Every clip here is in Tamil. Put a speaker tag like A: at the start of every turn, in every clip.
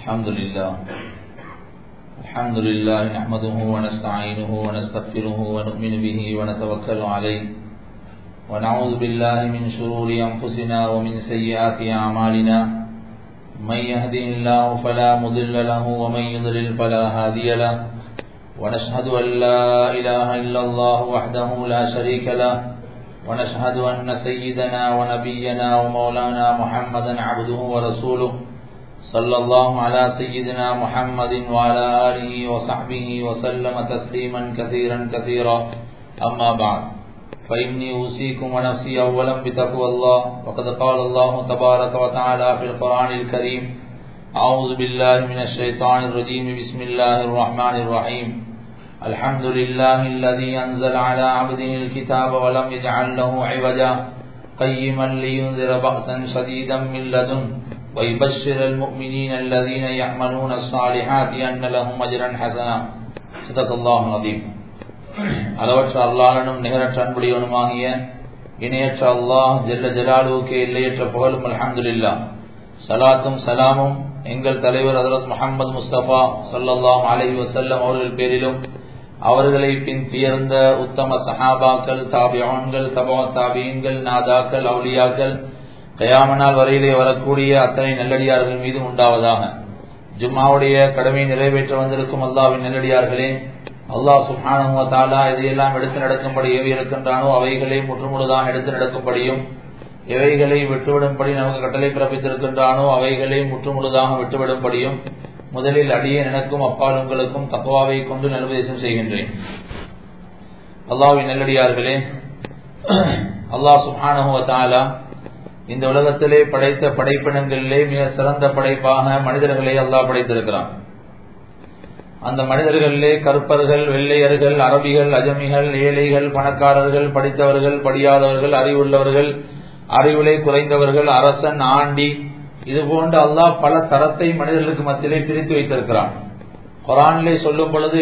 A: الحمد لله الحمد لله نحمده ونستعينه ونستغفره ونؤمن به ونتوكل عليه ونعوذ بالله من شرور أنفسنا ومن سيئات أعمالنا من يهده الله فلا مضل له ومن يضلل فلا هادي له ونشهد أن لا إله إلا الله وحده لا شريك له ونشهد أن سيدنا ونبينا ومولانا محمدا عبده ورسوله صلى الله على سيدنا محمد وعلى آله وصحبه وسلم تسليما كثيرا كثيرا أما بعد فإني أوصيكم ونفسي أولا بتقوى الله وقد قال الله تبارك وتعالى في القرآن الكريم أعوذ بالله من الشيطان الرجيم بسم الله الرحمن الرحيم الحمد لله الذي أنزل على عبده الكتاب ولم يجعل له عوجا قيما لينذر بأسا شديدا من لدن ويبشر المؤمنين الذين يعملون الصالحات أن لهم أجرا حسنا صدق الله العظيم அளவற்ற அல்லாளனும் நிகரற்ற அன்புடையவனுமாகிய இணையற்ற அல்லாஹ் ஜெல்ல ஜலாலுவுக்கு எல்லையற்ற புகழும் அலமதுல்லா சலாத்தும் சலாமும் எங்கள் தலைவர் ஹசரத் முகமது முஸ்தபா சல்லாஹ் அலஹி வசல்லம் அவர்கள் பேரிலும் அவர்களை பின் துயர்ந்த உத்தம சஹாபாக்கள் தாபியான்கள் தபா தாபியன்கள் நாதாக்கள் அவுலியாக்கள் கயாமனால் வரையிலே வரக்கூடிய அத்தனை நல்லடியார்கள் மீது உண்டாவதாக ஜும்மாவுடைய கடமை நிறைவேற்ற வந்திருக்கும் அல்லாவின் நல்லடியார்களே அல்லாஹ் சுஹானுவத்தாலா இதையெல்லாம் எடுத்து நடக்கும்படி எவை இருக்கின்றானோ அவைகளை முற்றுமுழுதாக எடுத்து நடக்கும்படியும் எவைகளை விட்டுவிடும்படி நமக்கு கட்டளை பிறப்பித்திருக்கின்றானோ அவைகளை முற்றுமுழுதாக விட்டுவிடும்படியும் முதலில் அடியே எனக்கும் அப்பால் உங்களுக்கும் தக்குவாவை கொண்டு நல்வதேசம் செய்கின்றேன் அல்லாவின் நல்லடியார்களே அல்லாஹ் சுஹானுவத்தாலா இந்த உலகத்திலே படைத்த படைப்பினங்களிலே மிக சிறந்த படைப்பாக மனிதர்களை அல்லாஹ் படைத்திருக்கிறான் அந்த மனிதர்களிலே கருப்பர்கள் வெள்ளையர்கள் அரபிகள் அஜமிகள் ஏழைகள் பணக்காரர்கள் படித்தவர்கள் படியாதவர்கள் அறிவுள்ளவர்கள் அறிவிலே குறைந்தவர்கள் அரசன் ஆண்டி இது போன்று அல்லாஹ் பல தரத்தை மனிதர்களுக்கு மத்தியிலே பிரித்து வைத்திருக்கிறான் குரானிலே சொல்லும் பொழுது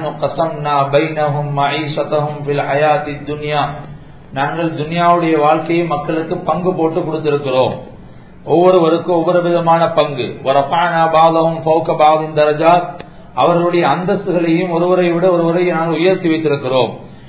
A: நாங்கள் துனியாவுடைய வாழ்க்கையை மக்களுக்கு பங்கு போட்டு கொடுத்திருக்கிறோம் ஒவ்வொருவருக்கும் ஒவ்வொரு விதமான பங்கு தரஜாத் அவர்களுடைய அந்தஸ்துகளையும் ஒருவரை விட ஒருவரை நாங்கள் உயர்த்தி வைத்திருக்கிறோம்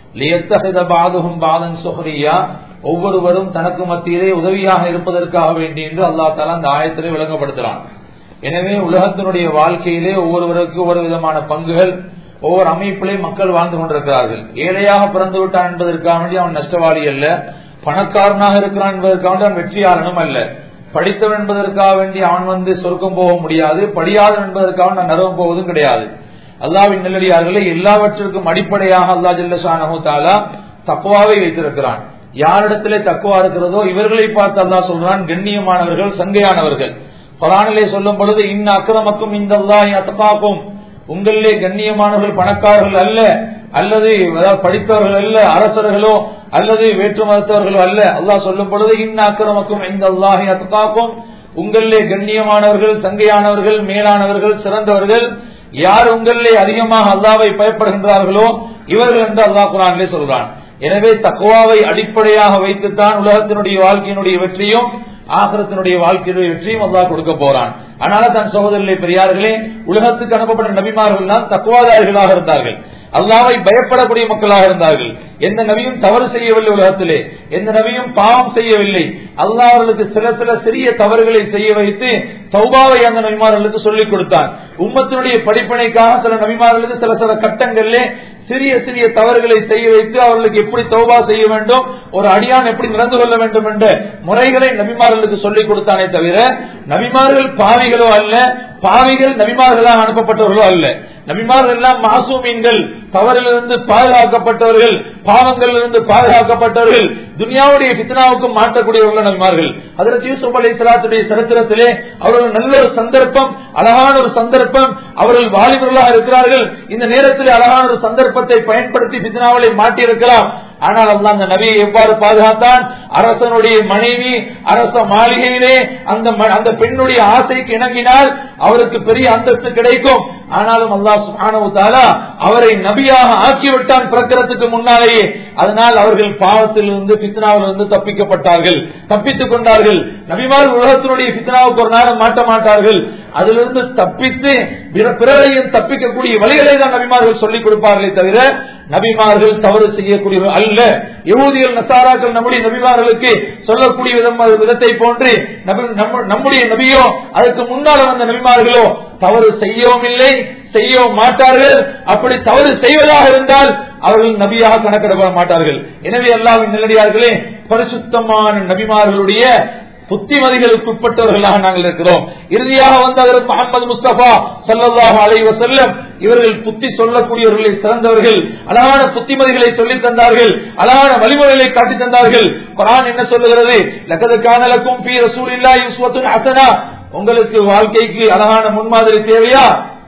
A: பாதுகும் பாதன் சுஹரியா ஒவ்வொருவரும் தனக்கு மத்தியிலே உதவியாக இருப்பதற்காக வேண்டி என்று அல்லா தாலா அந்த ஆயத்திலே விளங்கப்படுத்துறான் எனவே உலகத்தினுடைய வாழ்க்கையிலே ஒவ்வொருவருக்கு ஒவ்வொரு விதமான பங்குகள் ஒவ்வொரு அமைப்பிலே மக்கள் வாழ்ந்து கொண்டிருக்கிறார்கள் ஏழையாக பிறந்து விட்டான் என்பதற்காக வேண்டி அவன் நஷ்டவாளி அல்ல பணக்காரனாக இருக்கிறான் என்பதற்காக வேண்டி அவன் வெற்றியாளனும் அல்ல படித்தவன் என்பதற்காக வேண்டி அவன் வந்து சொர்க்கம் போக முடியாது படியாதவன் என்பதற்காக நான் நரவம் போவதும் கிடையாது அல்லாவின் நெல்லடியார்களே எல்லாவற்றிற்கும் அடிப்படையாக அல்லா ஜில்லஷானு தாலா தக்குவாவை வைத்திருக்கிறான் யாரிடத்திலே தக்குவா இருக்கிறதோ இவர்களை பார்த்து அல்லா சொல்றான் கண்ணியமானவர்கள் சங்கையானவர்கள் குரானிலே சொல்லும் பொழுது இன்ன அக்கிரமக்கும் இந்த அத்தப்பாக்கும் உங்களிலே கண்ணியமானவர்கள் பணக்காரர்கள் அல்ல அல்லது படித்தவர்கள் அல்ல அரசர்களோ அல்லது வேற்று மதத்தவர்களோ அல்ல அல்லாஹ் சொல்லும் பொழுது இன்னாக்கிரமக்கும் இந்த அல்லாஹி அத்தகாக்கும் உங்களிலே கண்ணியமானவர்கள் சங்கையானவர்கள் மேலானவர்கள் சிறந்தவர்கள் யார் உங்களிலே அதிகமாக அல்லாவை பயப்படுகின்றார்களோ இவர்கள் என்று அல்லாஹ் குரானிலே சொல்றான் எனவே தக்குவாவை அடிப்படையாக வைத்துத்தான் உலகத்தினுடைய வாழ்க்கையினுடைய வெற்றியும் ஆகரத்தினுடைய வாழ்க்கையுடைய வெற்றியும் அல்லாஹ் கொடுக்க போறான் அதனால தன் சகோதரர்களே பெரியார்களே உலகத்துக்கு அனுப்பப்பட்ட நபிமார்கள் தான் தக்குவாதாரிகளாக இருந்தார்கள் அல்லாவை பயப்படக்கூடிய மக்களாக இருந்தார்கள் எந்த நபியும் தவறு செய்யவில்லை உலகத்திலே எந்த நபியும் பாவம் செய்யவில்லை அல்லா அவர்களுக்கு சில சில சிறிய தவறுகளை செய்ய வைத்து சௌபாவை அந்த நபிமார்களுக்கு சொல்லிக் கொடுத்தான் உம்மத்தினுடைய படிப்பனைக்காக சில நபிமார்களுக்கு சில சில கட்டங்களிலே சிறிய சிறிய தவறுகளை செய்ய வைத்து அவர்களுக்கு எப்படி தௌபா செய்ய வேண்டும் ஒரு அடியான் எப்படி நடந்து கொள்ள வேண்டும் என்ற முறைகளை நபிமார்களுக்கு சொல்லிக் கொடுத்தானே தவிர நபிமார்கள் பாவிகளோ அல்ல பாவிகள் நபிமார்களாக அனுப்பப்பட்டவர்களோ அல்ல நபிமார்கள் எல்லாம் மாசூமீன்கள் தவறிலிருந்து பாதுகாக்கப்பட்டவர்கள் பாவங்களிலிருந்து பாதுகாக்கப்பட்டவர்கள் துனியாவுடைய பித்னாவுக்கு மாற்றக்கூடியவர்கள் நபிமார்கள் அதற்கு யூசுப் அலி சலாத்துடைய சரித்திரத்திலே அவர்கள் நல்ல ஒரு சந்தர்ப்பம் அழகான ஒரு சந்தர்ப்பம் அவர்கள் வாலிபர்களாக இருக்கிறார்கள் இந்த நேரத்தில் அழகான ஒரு சந்தர்ப்பத்தை பயன்படுத்தி பித்னாவலை மாட்டியிருக்கலாம் ஆனால் அல்ல அந்த நபியை எவ்வாறு பாதுகாத்தான் அரசனுடைய மனைவி அரச மாளிகையிலே அந்த அந்த பெண்ணுடைய ஆசைக்கு இணங்கினால் அவருக்கு பெரிய அந்தஸ்து கிடைக்கும் ஆனாலும் அல்லாஹ் சுப்ஹானஹு தஆலா அவரை நபியாக ஆக்கிவிட்டான் பிறக்கிறதுக்கு முன்னாலேயே அதனால் அவர்கள் பாவத்திலிருந்து பித்னாவிலிருந்து தப்பிக்கப்பட்டார்கள் தப்பித்துக் கொண்டார்கள் நபிமார் உலகத்தினுடைய பித்னாவுக்கு ஒரு நேரம் மாட்ட மாட்டார்கள் அதிலிருந்து தப்பித்து பிற- பிறரையும் தப்பிக்கக்கூடிய வழிகளை தான் நபிமார்கள் சொல்லிக் கொடுப்பார்களே தவிர நபிமார்கள் தவறு செய்யக்கூடியவர்கள் அல்ல யகூதிகள் நசாராக்கள் நம்முடைய நபிமார்களுக்கு சொல்லக்கூடிய விதம் விதத்தை போன்று நபி- நம்ம- நம்முடைய நபியோ அதுக்கு முன்னால் வந்த நபிமார்களோ தவறு செய்யவும் இல்லை செய்யவும் மாட்டார்கள் அப்படி தவறு செய்வதாக இருந்தால் அவர்கள் நபியாக கணக்கிடப்பட மாட்டார்கள் எனவே அல்லாவின் நிலடியார்களே பரிசுத்தமான நபிமார்களுடைய புத்திமதிகளுக்கு உட்பட்டவர்களாக நாங்கள் இருக்கிறோம் இறுதியாக வந்த அதற்கு முகமது முஸ்தபா சல்லல்லாஹு அலைஹி வஸல்லம் இவர்கள் புத்தி சொல்லக்கூடியவர்களை சிறந்தவர்கள் அழகான புத்திமதிகளை சொல்லித் தந்தார்கள் அழகான வழிமுறைகளை காட்டி தந்தார்கள் குர்ஆன் என்ன சொல்லுகிறது லக்கது கானலக்கும் ஃபீ ரசூலில்லாஹி உஸ்வத்துன் ஹஸனா உங்களுக்கு வாழ்க்கைக்கு அழகான முன்மாதிரி தேவையா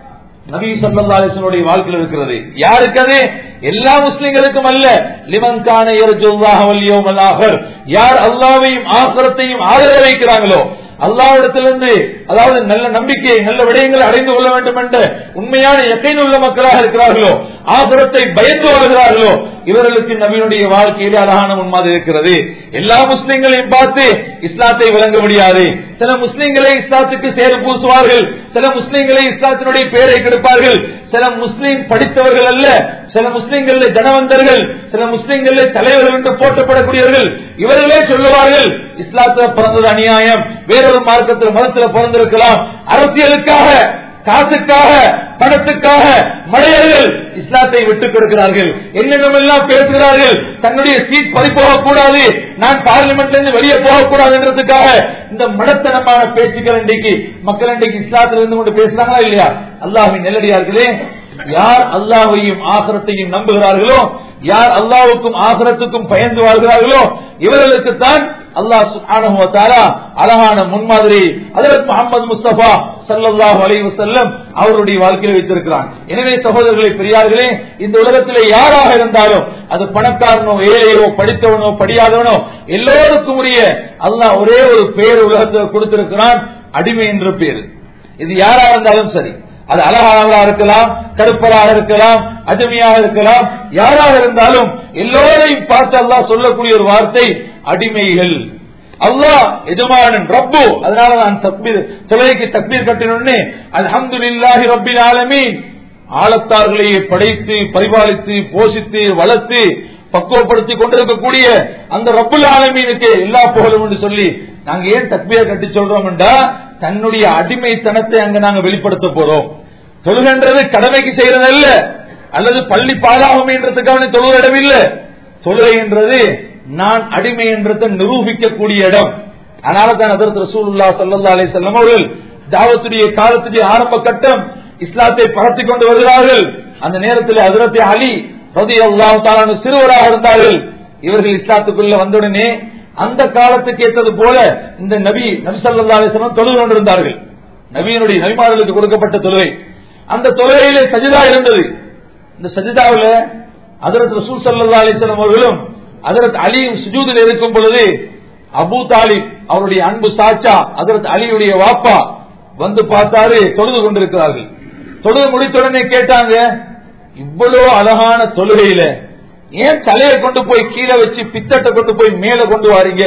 A: நபி ஸல்லல்லாஹு அலைஹி வஸல்லம் வாழ்க்கையில் இருக்கிறது யாருக்கு அது எல்லா முஸ்லிம்களுக்கும் அல்ல லிமன் கான யர்ஜுல்லாஹ வல் யௌமல் ஆஹிர் யார் அல்லாஹ்வையும் ஆகிரத்தையும் ஆதரவு வைக்கிறாங்களோ அல்லாஹ்விடத்திலிருந்து அதாவது நல்ல நம்பிக்கை நல்ல விடயங்களை அடைந்து கொள்ள வேண்டும் என்ற உண்மையான எக்கையில் உள்ள மக்களாக இருக்கிறார்களோ ஆகிரத்தை பயந்து வருகிறார்களோ இவர்களுக்கு நபியினுடைய வாழ்க்கையிலே அழகான முன்மாதிரி இருக்கிறது எல்லா முஸ்லிம்களையும் பார்த்து இஸ்லாத்தை விளங்க முடியாது சில முஸ்லிம்களை இஸ்லாத்துக்கு சேறு பூசுவார்கள் சில முஸ்லிம்களை இஸ்லாத்தினுடைய பெயரை கெடுப்பார்கள் சில முஸ்லிம் படித்தவர்கள் அல்ல சில முஸ்லிம்கள் தனவந்தர்கள் சில முஸ்லிம்கள் தலைவர்கள் என்று போற்றப்படக்கூடியவர்கள் இவர்களே சொல்லுவார்கள் இஸ்லாத்துல பிறந்தது அநியாயம் வேறொரு மார்க்கத்தில் மதத்தில் பிறந்திருக்கலாம் அரசியலுக்காக காசுக்காக பணத்துக்காக மடையர்கள் இஸ்லாத்தை விட்டுக் கொடுக்கிறார்கள் என்னென்னமெல்லாம் பேசுகிறார்கள் தன்னுடைய சீட் பறிப்போக கூடாது நான் பார்லிமெண்ட்ல இருந்து வெளியே போகக்கூடாது என்றதுக்காக இந்த மடத்தனமான பேச்சுக்கள் இன்றைக்கு மக்கள் இன்றைக்கு இஸ்லாத்தில் இருந்து கொண்டு பேசுறாங்களா இல்லையா அல்லாஹின் நெல்லடியார்களே யார் அல்லாஹையும் ஆகரத்தையும் நம்புகிறார்களோ யார் அல்லாவுக்கும் ஆகரத்துக்கும் பயந்து வாழ்கிறார்களோ இவர்களுக்குத்தான் அல்லாஹ் சுப்ஹானஹு வ தஆலா அழகான முன்மாதிரி ஹஜ்ரத் முஹம்மது முஸ்தபா ஸல்லல்லாஹு அலைஹி வஸல்லம் அவருடைய வாழ்க்கையில் வைத்திருக்கிறான் எனவே சகோதரர்களே பெரியார்களே இந்த உலகத்திலே யாராக இருந்தாலும் அது பணக்காரனோ ஏழையோ படித்தவனோ படியாதவனோ எல்லோருக்கும் உரிய அல்லாஹ் ஒரே ஒரு பெயர் உலகத்தில் கொடுத்திருக்கிறான் அடிமை என்ற பேர் இது யாரா இருந்தாலும் சரி அது அழகானவராக இருக்கலாம் கருப்பராக இருக்கலாம் அடிமையாக இருக்கலாம் யாராக இருந்தாலும் எல்லோரையும் பார்த்து அல்லாஹ் சொல்லக்கூடிய ஒரு வார்த்தை அடிமைகள் அல்லாஹ் எஜமானன் ரப்பு அதனால நான் தக்பீர் தொலைக்கு தக்பீர் கட்டினோடனே அல்ஹம்துலில்லாஹி ரப்பில் ஆலமீன் ஆழத்தார்களையே படைத்து பரிபாலித்து போஷித்து வளர்த்து பக்குவப்படுத்தி கொண்டிருக்கக்கூடிய அந்த ரப்புல் ஆலமீனுக்கு எல்லா புகழும் என்று சொல்லி நாங்க ஏன் தக்பீரை கட்டி சொல்றோம் என்றா தன்னுடைய அடிமைத்தனத்தை அங்க நாங்க வெளிப்படுத்த போறோம் தொழுகின்றது கடமைக்கு செய்யறது அல்ல அல்லது பள்ளி பாலாகுமைன்றதுக்கான தொழுகிற இடம் இல்ல தொழுகை என்றது நான் அடிமை என்றதை நிரூபிக்கக்கூடிய இடம் அதனால தான் அதற்கு ரசூலுல்லா சல்லா அலி செல்லம் அவர்கள் தாவத்துடைய காலத்துடைய ஆரம்ப கட்டம் இஸ்லாத்தை பரத்தி கொண்டு வருகிறார்கள் அந்த நேரத்தில் அதிரத்தை அலி ரதி அல்லாஹ் சிறுவராக இருந்தார்கள் இவர்கள் இஸ்லாத்துக்குள்ள வந்தவுடனே அந்த காலத்துக்கு ஏற்றது போல இந்த நபி நபி சல்லா அலிஸ்லாம் தொழுது கொண்டிருந்தார்கள் நபியினுடைய நபிமார்களுக்கு கொடுக்கப்பட்ட தொழுகை அந்த தொழுகையிலே சஜிதா இருந்தது இந்த சஜிதாவில் அதரத் ரசூல் சல்லா அலிஸ்லாம் அவர்களும் அதரத் அலியும் சுஜூதில் இருக்கும் பொழுது அபு தாலிப் அவருடைய அன்பு சாச்சா அதரத் அலியுடைய வாப்பா வந்து பார்த்தாரு தொழுது கொண்டிருக்கிறார்கள் தொழுது முடித்தவுடனே கேட்டாங்க இவ்வளவு அழகான தொழுகையில ஏன் தலையை கொண்டு போய் கீழே வச்சு பித்தட்டை கொண்டு போய் மேல கொண்டு வாரீங்க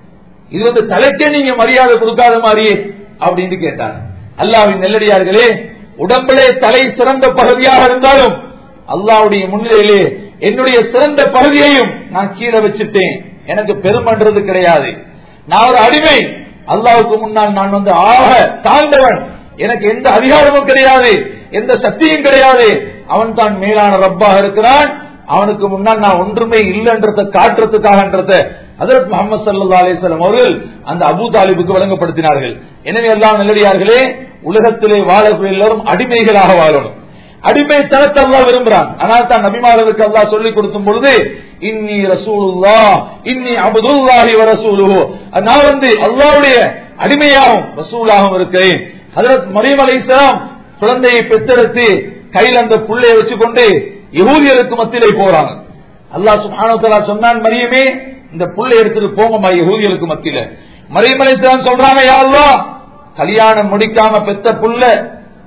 A: இது வந்து தலைக்கே நீங்க மரியாதை கொடுக்காத மாதிரியே அப்படின்னு கேட்டாங்க அல்லாவின் நெல்லடியார்களே உடம்பிலே தலை சிறந்த பகுதியாக இருந்தாலும் அல்லாவுடைய முன்னிலையிலே என்னுடைய சிறந்த பகுதியையும் நான் கீழே வச்சுட்டேன் எனக்கு பெருமன்றது கிடையாது நான் ஒரு அடிமை அல்லாவுக்கு முன்னால் நான் வந்து ஆக தாழ்ந்தவன் எனக்கு எந்த அதிகாரமும் கிடையாது எந்த சக்தியும் கிடையாது அவன் தான் மேலான ரப்பாக இருக்கிறான் அவனுக்கு முன்னால் நான் ஒன்றுமே இல்லைன்றத காட்டுறதுக்காகன்றத அதற்கு முகமது சல்லா அலிஸ்லாம் அவர்கள் அந்த அபு தாலிபுக்கு வழங்கப்படுத்தினார்கள் எனவே எல்லாம் நல்லடியார்களே உலகத்திலே வாழக்கூடிய எல்லாரும் அடிமைகளாக வாழணும் அடிமைத்தனத்தை அல்லா விரும்புறான் ஆனால் தான் நபிமார்களுக்கு அல்லா சொல்லிக் கொடுக்கும் பொழுது இன்னி ரசூலுல்லா இன்னி அபுதுல்லாஹி வ ரசூலுஹு நான் வந்து அல்லாஹ்வுடைய அடிமையாகவும் ரசூலாகவும் இருக்கிறேன் ஹஜரத் மரியம் அலைஹிஸ்ஸலாம் குழந்தையை பெற்றெடுத்து கையில் அந்த புள்ளையை வச்சுக்கொண்டு யகூதியருக்கு மத்தியிலே போறாங்க அல்லாஹ் சுப்ஹானஹு தஆலா சொன்னான் மரியமே இந்த புள்ளை எடுத்துட்டு போங்கம்மா யகூதியருக்கு மத்தியில மரியம் அலைஹிஸ்ஸலாம் சொல்றாங்க யா அல்லாஹ் கல்யாணம் முடிக்காம பெத்த புள்ள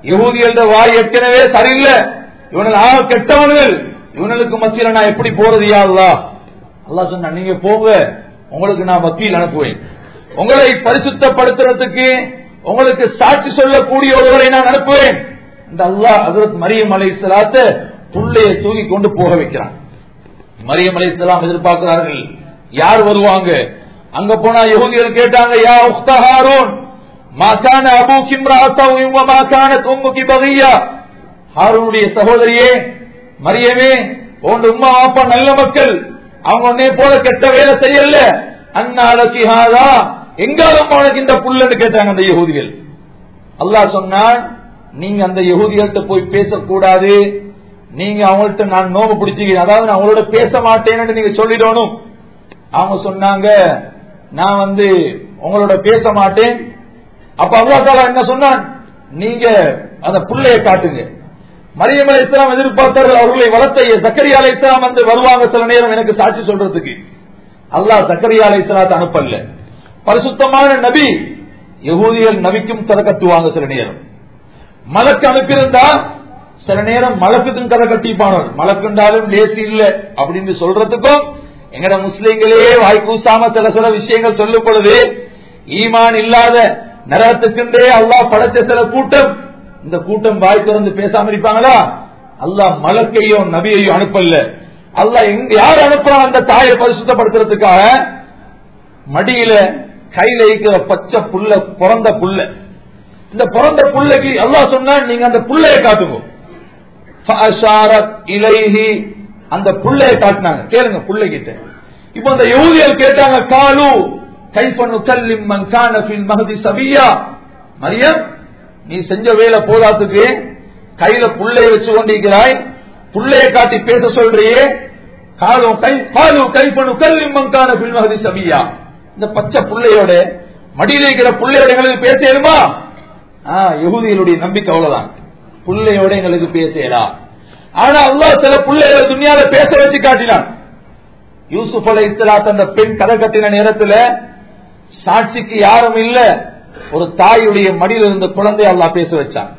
B: யகூதிகள வாய் ஏற்கனவே சரியில்லை இவனுக்கு ஆக கெட்டவர்கள் இவனுக்கு மத்தியில நான் எப்படி போறது யா அல்லாஹ் அல்லாஹ் சொன்னா நீங்க போங்க உங்களுக்கு நான் வக்கீல் அனுப்புவேன் உங்களை பரிசுத்தப்படுத்துறதுக்கு உங்களுக்கு சாட்சி சொல்லக்கூடிய ஒருவரை நான் அனுப்புவேன் இந்த அல்லாஹ் ஹஜரத் மரியம் அலை சலாத்த புள்ளைய தூக்கி கொண்டு போக வைக்கிறான் மரியம் அலை சலாம் எதிர்பார்க்கிறார்கள் யார் வருவாங்க அங்க போனா யகுதிகள் கேட்டாங்க யா உக்த ஹாரூன் மாகான அபு கிம்ராசவும் மாகான தொங்குகி பகையா ஹாரூனுடைய சகோதரியே மரியமே உன் உம்மா அப்பா நல்ல மக்கள் அவங்க உன்னை போல கெட்ட வேலை செய்யல அந்நாளைக்கு ஹாதா எங்காலும் உனக்கு இந்த புல்லன்னு கேட்டாங்க அந்த யகுதிகள் அல்லாஹ் சொன்னான் நீங்க அந்த யகுதிகள்கிட்ட போய் பேசக்கூடாது நீங்க அவங்கள்ட்ட நான் நோம்பு பிடிச்சிக்கிறேன் அதாவது நான் அவங்களோட பேச மாட்டேன்னு நீங்க சொல்லிடணும் அவங்க சொன்னாங்க நான் வந்து உங்களோட பேச மாட்டேன் அப்ப அல்லா தாலா என்ன சொன்னான் நீங்க அந்த புள்ளைய காட்டுங்க மரியம் அலை இஸ்லாம் எதிர்பார்த்தார்கள் அவர்களை வளர்த்த சக்கரியா அலை இஸ்லாம் வந்து வருவாங்க சில நேரம் எனக்கு சாட்சி சொல்றதுக்கு அல்லாஹ் சக்கரியா அலை இஸ்லாத்தை அனுப்பல பரிசுத்தமான நபி யகூதிகள் நபிக்கும் கதை கட்டுவாங்க சில நேரம் மலக்கு அனுப்பியிருந்தா சில நேரம் மலக்குக்கும் கதை கட்டிப்பானவர் மலக்குண்டாலும் லேசி இல்ல அப்படின்னு சொல்றதுக்கும் எங்கட முஸ்லீம்களே வாய் கூசாம சில சில விஷயங்கள் சொல்லும் பொழுது ஈமான் இல்லாத நரகத்துக்குண்டே அல்லாஹ் படைச்ச சில கூட்டம் இந்த கூட்டம் வாய் திறந்து பேசாம இருப்பாங்களா அல்லாஹ் மலக்கையோ நபியையோ அனுப்பல அல்லாஹ் எங்க யார் அனுப்புறான் அந்த தாயை பரிசுத்தப்படுத்துறதுக்காக மடியில கையில இருக்கிற பச்சை புல்ல பிறந்த புல்ல இந்த பிறந்த புள்ளைக்கு அல்லாஹ் சொன்னா நீங்க அந்த புள்ளைய காட்டுங்க இலைஹி அந்த புள்ளைய காட்டினாங்க கேளுங்க புள்ளை கிட்ட இப்ப அந்த யூதியர் கேட்டாங்க காலு கைஃபனு கல்லிம் மன் கான ஃபில் மஹதி சபியா மரியம் நீ செஞ்ச வேலை போதாத்துக்கு கையில புள்ளைய வச்சு கொண்டிருக்கிறாய் புள்ளைய காட்டி பேச சொல்றியே காலும் கை காலு கைஃபனு கல்லிம் மன் கான ஃபில் மஹதி சபியா இந்த பச்சை புள்ளையோட மடியில் இருக்கிற புள்ளையோட எங்களுக்கு பேசணுமா யகுதிகளுடைய நம்பிக்கை அவ்வளவுதான் புள்ளையோட எங்களுக்கு பேசலா ஆனா அல்லாஹ் சில பிள்ளைகளை துணியால பேச வச்சு காட்டினான் யூசுப் அலை இஸ்லாத் அந்த பெண் கதை கட்டின நேரத்துல சாட்சிக்கு யாரும் இல்ல ஒரு தாயுடைய மடியில் இருந்த குழந்தை அல்லாஹ் பேச வச்சான்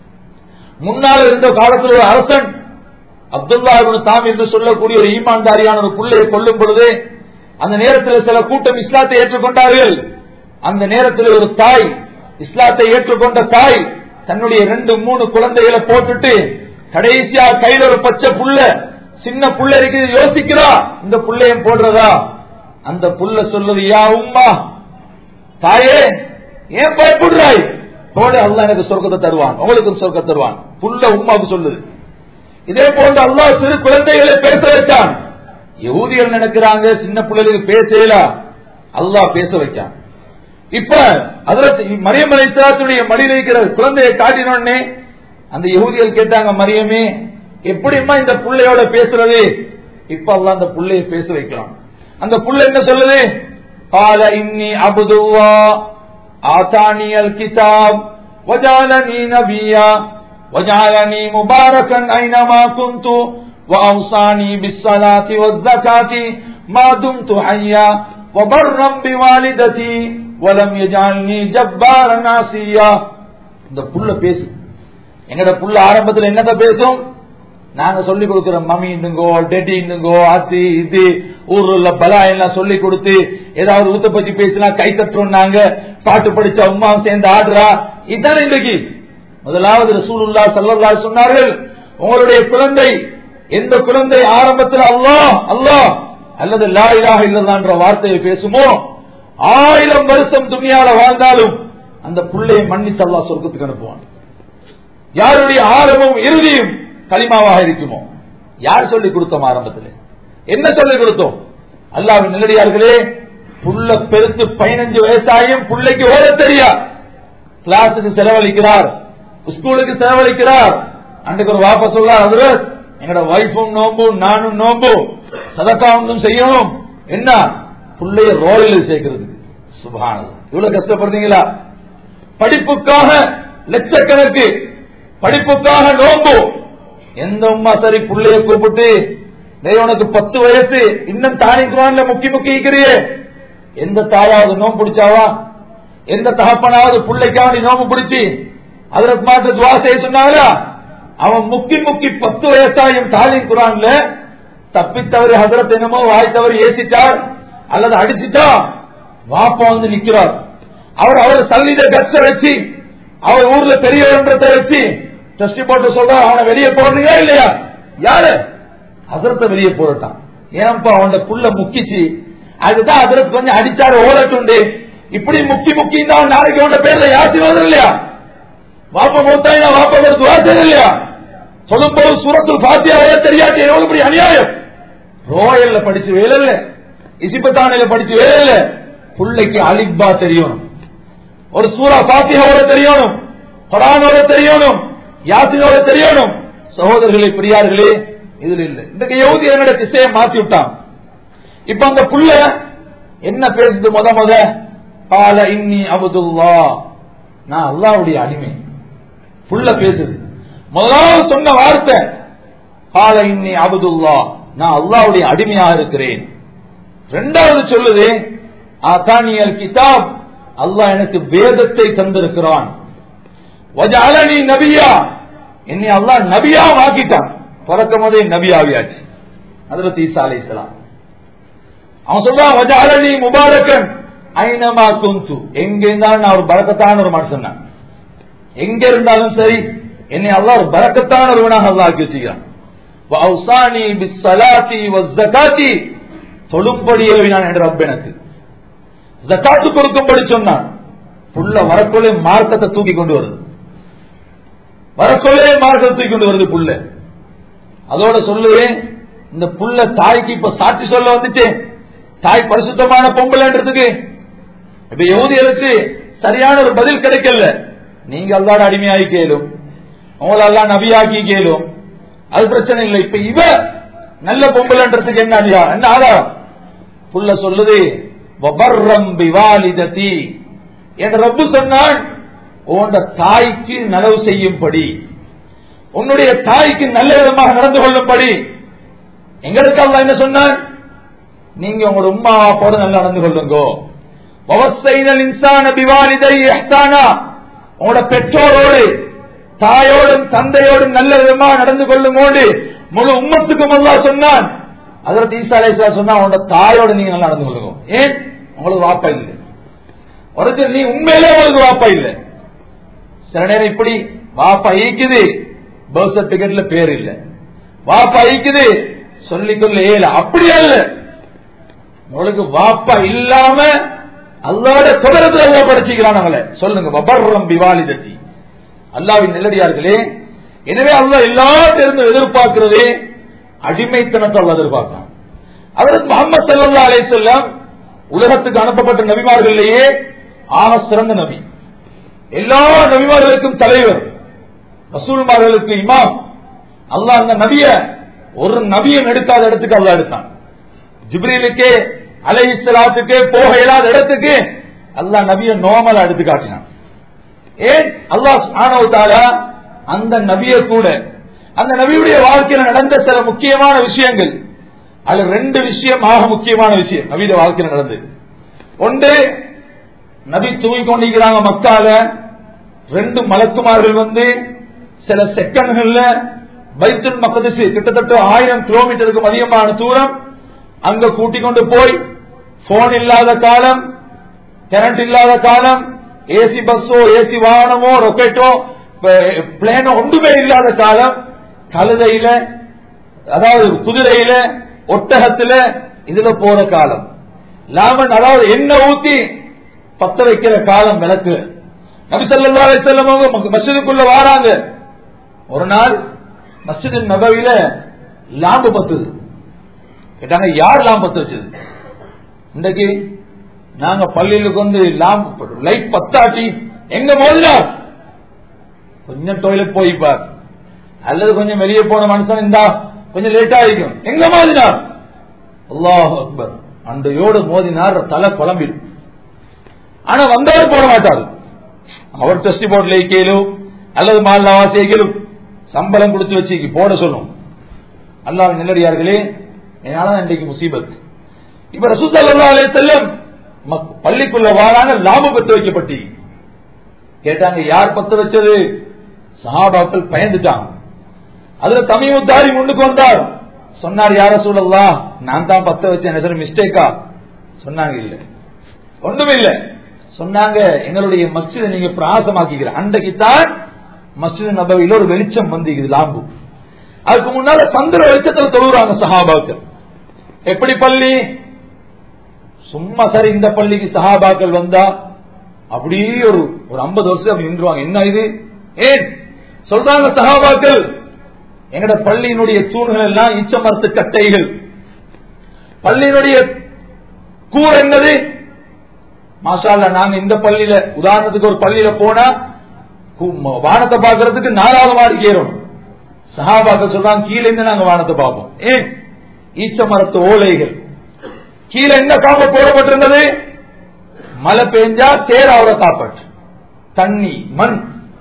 B: முன்னால் இருந்த காலத்தில் ஒரு அரசன் அப்துல்லா தாம் என்று சொல்லக்கூடிய ஒரு ஈமான்தாரியான ஒரு பிள்ளையை கொல்லும் பொழுது அந்த நேரத்தில் சில கூட்டம் இஸ்லாத்தை ஏற்றுக்கொண்டார்கள் அந்த நேரத்தில் ஒரு தாய் இஸ்லாத்தை ஏற்றுக்கொண்ட தாய் தன்னுடைய ரெண்டு மூணு குழந்தைகளை போட்டுட்டு கடைசியா கையில ஒரு பச்சை புள்ள சின்ன புள்ள இருக்குது யோசிக்கிறா இந்த புள்ளையும் போடுறதா அந்த புள்ள சொல்லுது யா உம்மா தாயே ஏன் பயப்படுறாய் போல அல்லா எனக்கு சொர்க்கத்தை தருவான் உங்களுக்கும் சொர்க்கத்தை தருவான் புள்ள உம்மாவுக்கு சொல்லுது இதே போன்று அல்லாஹ் சிறு குழந்தைகளை பேச வச்சான் யகூதிகள் நினைக்கிறாங்க சின்ன பிள்ளைகளுக்கு பேசல அல்லாஹ் பேச வச்சான் இப்ப அதுல மரியம் அலைத்துடைய மடியில் இருக்கிற குழந்தையை காட்டினோடனே அந்த யகுதிகள் கேட்டாங்க மரியமே எப்படிமா இந்த புள்ளையோட பேசுறது இப்ப எல்லாம் அந்த புள்ளைய பேச வைக்கலாம் அந்த புள்ள என்ன சொல்லுது قال إني عبد الله آتاني الكتاب وجعلني نبيا وجعلني مباركا أينما كنت وأوصاني بالصلاة والزكاة ما دمت حيا وبرا بوالدتي ولم يجعلني جبارا عصيا இந்த புள்ள பேசு எங்கட புள்ள ஆரம்பத்தில் என்னத பேசும் நாங்க சொல்லி கொடுக்கிற மம்மி இன்னுங்கோ டெடி இன்னுங்கோ அது இது ஊர்ல பலா எல்லாம் சொல்லி கொடுத்து ஏதாவது ஊத்த பத்தி பேசினா கை தட்டுறோம் நாங்க பாட்டு படிச்ச உமா சேர்ந்து ஆடுறா இதுதானே இன்றைக்கு முதலாவது ரசூலுல்லா சல்லல்லா சொன்னார்கள் உங்களுடைய குழந்தை எந்த குழந்தை ஆரம்பத்தில் அல்லாஹ் அல்லாஹ் அல்லது லா இலாஹ இல்லல்லான்ற வார்த்தையை பேசுமோ ஆயிரம் வருஷம் துணியால வாழ்ந்தாலும் அந்த புள்ளையை மன்னிச்சு அல்லாஹ் சொர்க்கத்துக்கு அனுப்புவான் யாருடைய ஆரம்பம் இறுதியும் களிமாவாக இருக்குமோ யார் சொல்லி கொடுத்தோம் ஆரம்பத்தில் என்ன சொல்லி கொடுத்தோம் அல்லாவின் நிலடியார்களே புள்ள பெருத்து பதினஞ்சு வயசாயும் பிள்ளைக்கு ஓட தெரியா கிளாஸுக்கு செலவழிக்கிறார் ஸ்கூலுக்கு செலவழிக்கிறார் அன்றைக்கு ஒரு வாப்ப சொல்லார் அதுல எங்களோட வைஃபும் நோம்பும் நானும் நோம்பும் சதக்காவும் செய்யணும் என்ன பிள்ளைய ரோலில் சேர்க்கிறது சுபானது இவ்வளவு கஷ்டப்படுறீங்களா படிப்புக்காக லட்சக்கணக்கு படிப்புக்காக நோம்பு எந்த உமா சரி புள்ளைய கூப்பிட்டு டேய் உனக்கு பத்து வயசு இன்னும் தானிக்குவான்ல முக்கி முக்கி இருக்கிறியே எந்த தாயாவது நோம்பு பிடிச்சாவா எந்த தகப்பனாவது பிள்ளைக்காவது நோம்பு பிடிச்சி அதற்கு மாற்று துவா செய்ய சொன்னாங்களா அவன் முக்கி முக்கி பத்து வயசாயும் தாலிம் குரான்ல தப்பித்தவரு ஹசரத் என்னமோ வாய் தவறு ஏசிட்டார் அல்லது அடிச்சிட்டா வாப்பா வந்து நிக்கிறார் அவர் அவர் சல்லித கட்ச வச்சு அவர் ஊர்ல பெரிய ஒன்றத்தை வச்சு டெஸ்டி போட்டு சொல்ற அவனை வெளியே போடுறீங்க இல்லையா யாரு ஹசரத்தை வெளியே போடட்டான் ஏன்பா அவனோட புள்ள முக்கிச்சு அதுதான் ஹசரத் கொஞ்சம் அடிச்சாரு ஓடட்டுண்டு இப்படி முக்கி முக்கி தான் நாளைக்கு அவனோட பேர்ல யாசி வரும் இல்லையா வாப்ப மூத்தாயினா வாப்ப ஒரு துவா செய்யணும் இல்லையா சொல்லும் போது சூரத்தில் பாத்தியா ஓட தெரியாது எவ்வளவு பெரிய அநியாயம் ரோயல்ல படிச்சு வேலை இல்ல இசிபத்தானில படிச்சு வேலை இல்ல பிள்ளைக்கு அலிப்பா தெரியணும் ஒரு சூரா பாத்தியாவோட தெரியணும் குரானோட தெரியணும் யாத்தினோட தெரியணும் சகோதரர்களே பிரியார்களே இதுல இல்ல இந்த யோதி என்னோட திசையை மாத்தி விட்டான் இப்ப அந்த புள்ள என்ன பேசுது முத முத கால இன்னி அபுதுல்லா நான் அல்லாவுடைய அடிமை புள்ள பேசுது முதலாவது சொன்ன வார்த்தை கால இன்னி அபுதுல்லா நான் அல்லாவுடைய அடிமையா இருக்கிறேன் ரெண்டாவது சொல்லுது ஆதானியல் கிதாப் அல்லாஹ் எனக்கு வேதத்தை தந்திருக்கிறான் வஜாலனி நபியா என்னை அல்லாஹ் நபியா ஆக்கிட்டான் பிறக்கும் போதே நபியாவியாச்சு அதுல தீசா அலைசலாம் அவன் சொல்றான் வஜாலனி முபாரக்கன் ஐனமா குந்து எங்க இருந்தாலும் நான் ஒரு பறக்கத்தான ஒரு மனுஷன் தான் எங்க இருந்தாலும் சரி என்னை அல்லாஹ் ஒரு பறக்கத்தான ஒருவனாக அல்லாஹ் ஆக்கி வச்சுக்கிறான் வௌசானி பிஸ்ஸலாத்தி வஸ்ஸகாத்தி தொழும்படி எழுவினான் என்ற ரப் எனக்கு ஜக்காத்து கொடுக்கும்படி சொன்னான் புள்ள வரக்குள்ளே மார்க்கத்தை தூக்கி கொண்டு வருது வரக்குள்ளே மார்க்கத்தை தூக்கி கொண்டு வருது புள்ள அதோட சொல்லுவேன் இந்த புள்ள தாய்க்கு இப்ப சாட்சி சொல்ல வந்துச்சு தாய் பரிசுத்தமான பொம்பளைன்றதுக்கு இப்ப யூதியருக்கு சரியான ஒரு பதில் கிடைக்கல நீங்க அல்லாட அடிமையாகி கேளும் உங்களை எல்லாம் நபியாக்கி கேளும் அது பிரச்சனை இல்லை இப்ப இவ நல்ல பொம்பளைன்றதுக்கு என்ன அதிகாரம் என்ன ஆதாரம் புள்ள சொல்லுது வபர்ரம் பிவாலிததி என்ற ரப்பு சொன்னான் உன்னோட தாய்க்கு நலவு செய்யும்படி உன்னுடைய தாய்க்கு நல்ல விதமாக நடந்து கொள்ளும்படி எங்களுக்கு அல்ல என்ன சொன்னான் நீங்க உங்களோட உமா போட நல்லா நடந்து கொள்ளுங்கோ வவசைனல் இன்சான பிவாலிதை எஹ்சானா உங்களோட பெற்றோரோடு தாயோடும் தந்தையோடும் நல்ல விதமாக நடந்து கொள்ளுமோடு முழு உம்மத்துக்கும் அல்லா சொன்னான் அதற்கு ஈசா அலைசா சொன்னா உன்னோட தாயோட நீங்க நல்லா நடந்து கொள்ளுங்க ஏன் உங்களுக்கு வாப்பா இல்லை உனக்கு நீ உண்மையிலே உங்களுக்கு வாப்பா இல்லை சில நேரம் இப்படி வாப்பா ஈக்குது பர்த் சர்டிபிகேட்ல பேர் இல்ல வாப்பா ஈக்குது சொல்லிக்கொள்ள ஏல அப்படி அல்ல உங்களுக்கு வாப்பா இல்லாம அல்லாட தொடரத்தில் அல்லா படிச்சுக்கிறான் அவங்கள சொல்லுங்க வபர்ரம் பிவாலிதத்தி அல்லாவின் நெல்லடியார்களே எனவே அல்லா எல்லாத்திலிருந்து எதிர்பார்க்கிறதே அடிமைத்தனத்தை அல்ல எதிர்பார்க்கிறான் அதற்கு முகமது சல்லா அலை செல்லம் உலகத்துக்கு அனுப்பப்பட்ட நபிமார்களிலேயே ஆக சிறந்த நபி எல்லா நபிமார்களுக்கும் தலைவர் ரசூல்மார்களுக்கு இமாம் அல்லாஹ் அந்த நபிய ஒரு நபியும் எடுக்காத இடத்துக்கு அல்லாஹ் எடுத்தான் ஜிப்ரீலுக்கே அலை இஸ்லாத்துக்கு போக இயலாத இடத்துக்கு அல்லாஹ் நபிய நோமல் எடுத்து காட்டினான் ஏன் அல்லாஹ் ஆனவத்தால அந்த நபிய கூட அந்த நபியுடைய வாழ்க்கையில நடந்த சில முக்கியமான விஷயங்கள் அதுல ரெண்டு விஷயம் ஆக முக்கியமான விஷயம் நபியுடைய வாழ்க்கையில நடந்தது ஒன்று நபி தூங்கி கொண்டிருக்கிறாங்க மக்கால ரெண்டு மலக்குமார்கள் வந்து சில செகண்ட்கள்ல பைத்துல் மக்கதிசு கிட்டத்தட்ட ஆயிரம் கிலோமீட்டருக்கும் அதிகமான தூரம் அங்க கூட்டிக் கொண்டு போய் போன் இல்லாத காலம் கரண்ட் இல்லாத காலம் ஏசி பஸ்ஸோ ஏசி வாகனமோ ரொக்கெட்டோ பிளேனோ ஒன்றுமே இல்லாத காலம் கழுதையில அதாவது குதிரையில ஒட்டகத்துல இதுல போற காலம் லாமன் அதாவது எண்ணெய் ஊத்தி பத்த வைக்கிற காலம் விளக்கு நபிசல்லா செல்லவங்க மசிதுக்குள்ள வாராங்க ஒரு நாள் மஸ்ஜித் நபவியில லாம்பு பத்துது கேட்டாங்க யார் லாம்பு பத்து வச்சது இன்றைக்கு நாங்க பள்ளியிலுக்கு வந்து லாம்பு லைட் பத்தாட்டி எங்க மோதினார் கொஞ்சம் டாய்லெட் போய்ப்பார் அல்லது கொஞ்சம் வெளியே போன மனுஷன் இந்தா கொஞ்சம் லேட் ஆகிக்கும் எங்க மோதினார் அல்லாஹ் அக்பர் அண்டையோடு மோதினார் தலை குழம்பிடும் ஆனா வந்தவர் போட மாட்டார் அவர் டெஸ்டி போர்ட்ல கேளும் அல்லது மால்லாவாசியை கேளும் சம்பளம் கொடுத்து வச்சு போட சொல்லும் அல்லாஹ் நிலடியார்களே என்னால இன்றைக்கு முசீபத் இப்ப ரசூசல்லா அலே செல்லம் பள்ளிக்குள்ள வாரான லாபம் பெற்று வைக்கப்பட்டி கேட்டாங்க யார் பத்த வச்சது சஹாபாக்கள் பயந்துட்டாங்க அதுல தமிமுத்தாரி முன்னுக்கு வந்தார் சொன்னார் யார சூழல்லா நான் தான் பத்த வச்சேன் என்ன மிஸ்டேக்கா சொன்னாங்க இல்ல ஒண்ணுமே இல்ல சொன்னாங்க எங்களுடைய மஸ்ஜிதை நீங்க பிராசமாக்கிக்கிற அன்றைக்கு தான் மஸ்ஜித் நபவியில ஒரு வெளிச்சம் வந்து லாம்பு அதுக்கு முன்னால சந்திர வெளிச்சத்துல தொழுகிறாங்க சஹாபாக்கள் எப்படி பள்ளி சும்மா சரி இந்த பள்ளிக்கு சஹாபாக்கள் வந்தா அப்படியே ஒரு ஒரு ஐம்பது வருஷம் அப்படி நின்றுவாங்க என்ன இது ஏன் சொல்றாங்க சஹாபாக்கள் எங்கட பள்ளியினுடைய தூண்கள் எல்லாம் ஈச்ச மரத்து கட்டைகள் பள்ளியினுடைய கூர் என்னது மாஷால்ல நாங்க இந்த பள்ளியில உதாரணத்துக்கு ஒரு பள்ளியில போனா கு- வானத்தை பார்க்கறதுக்கு நாலாவது மாடி ஏறணும் சஹாபாக்கள் சொல்றாங்க கீழே இருந்து நாங்க வானத்தை பார்ப்போம் ஏன் ஈச்ச மரத்து ஓலைகள் கீழே என்ன காப்ப போடப்பட்டிருந்தது மழை பெஞ்சா சேராவத காப்பாற்று தண்ணி மண்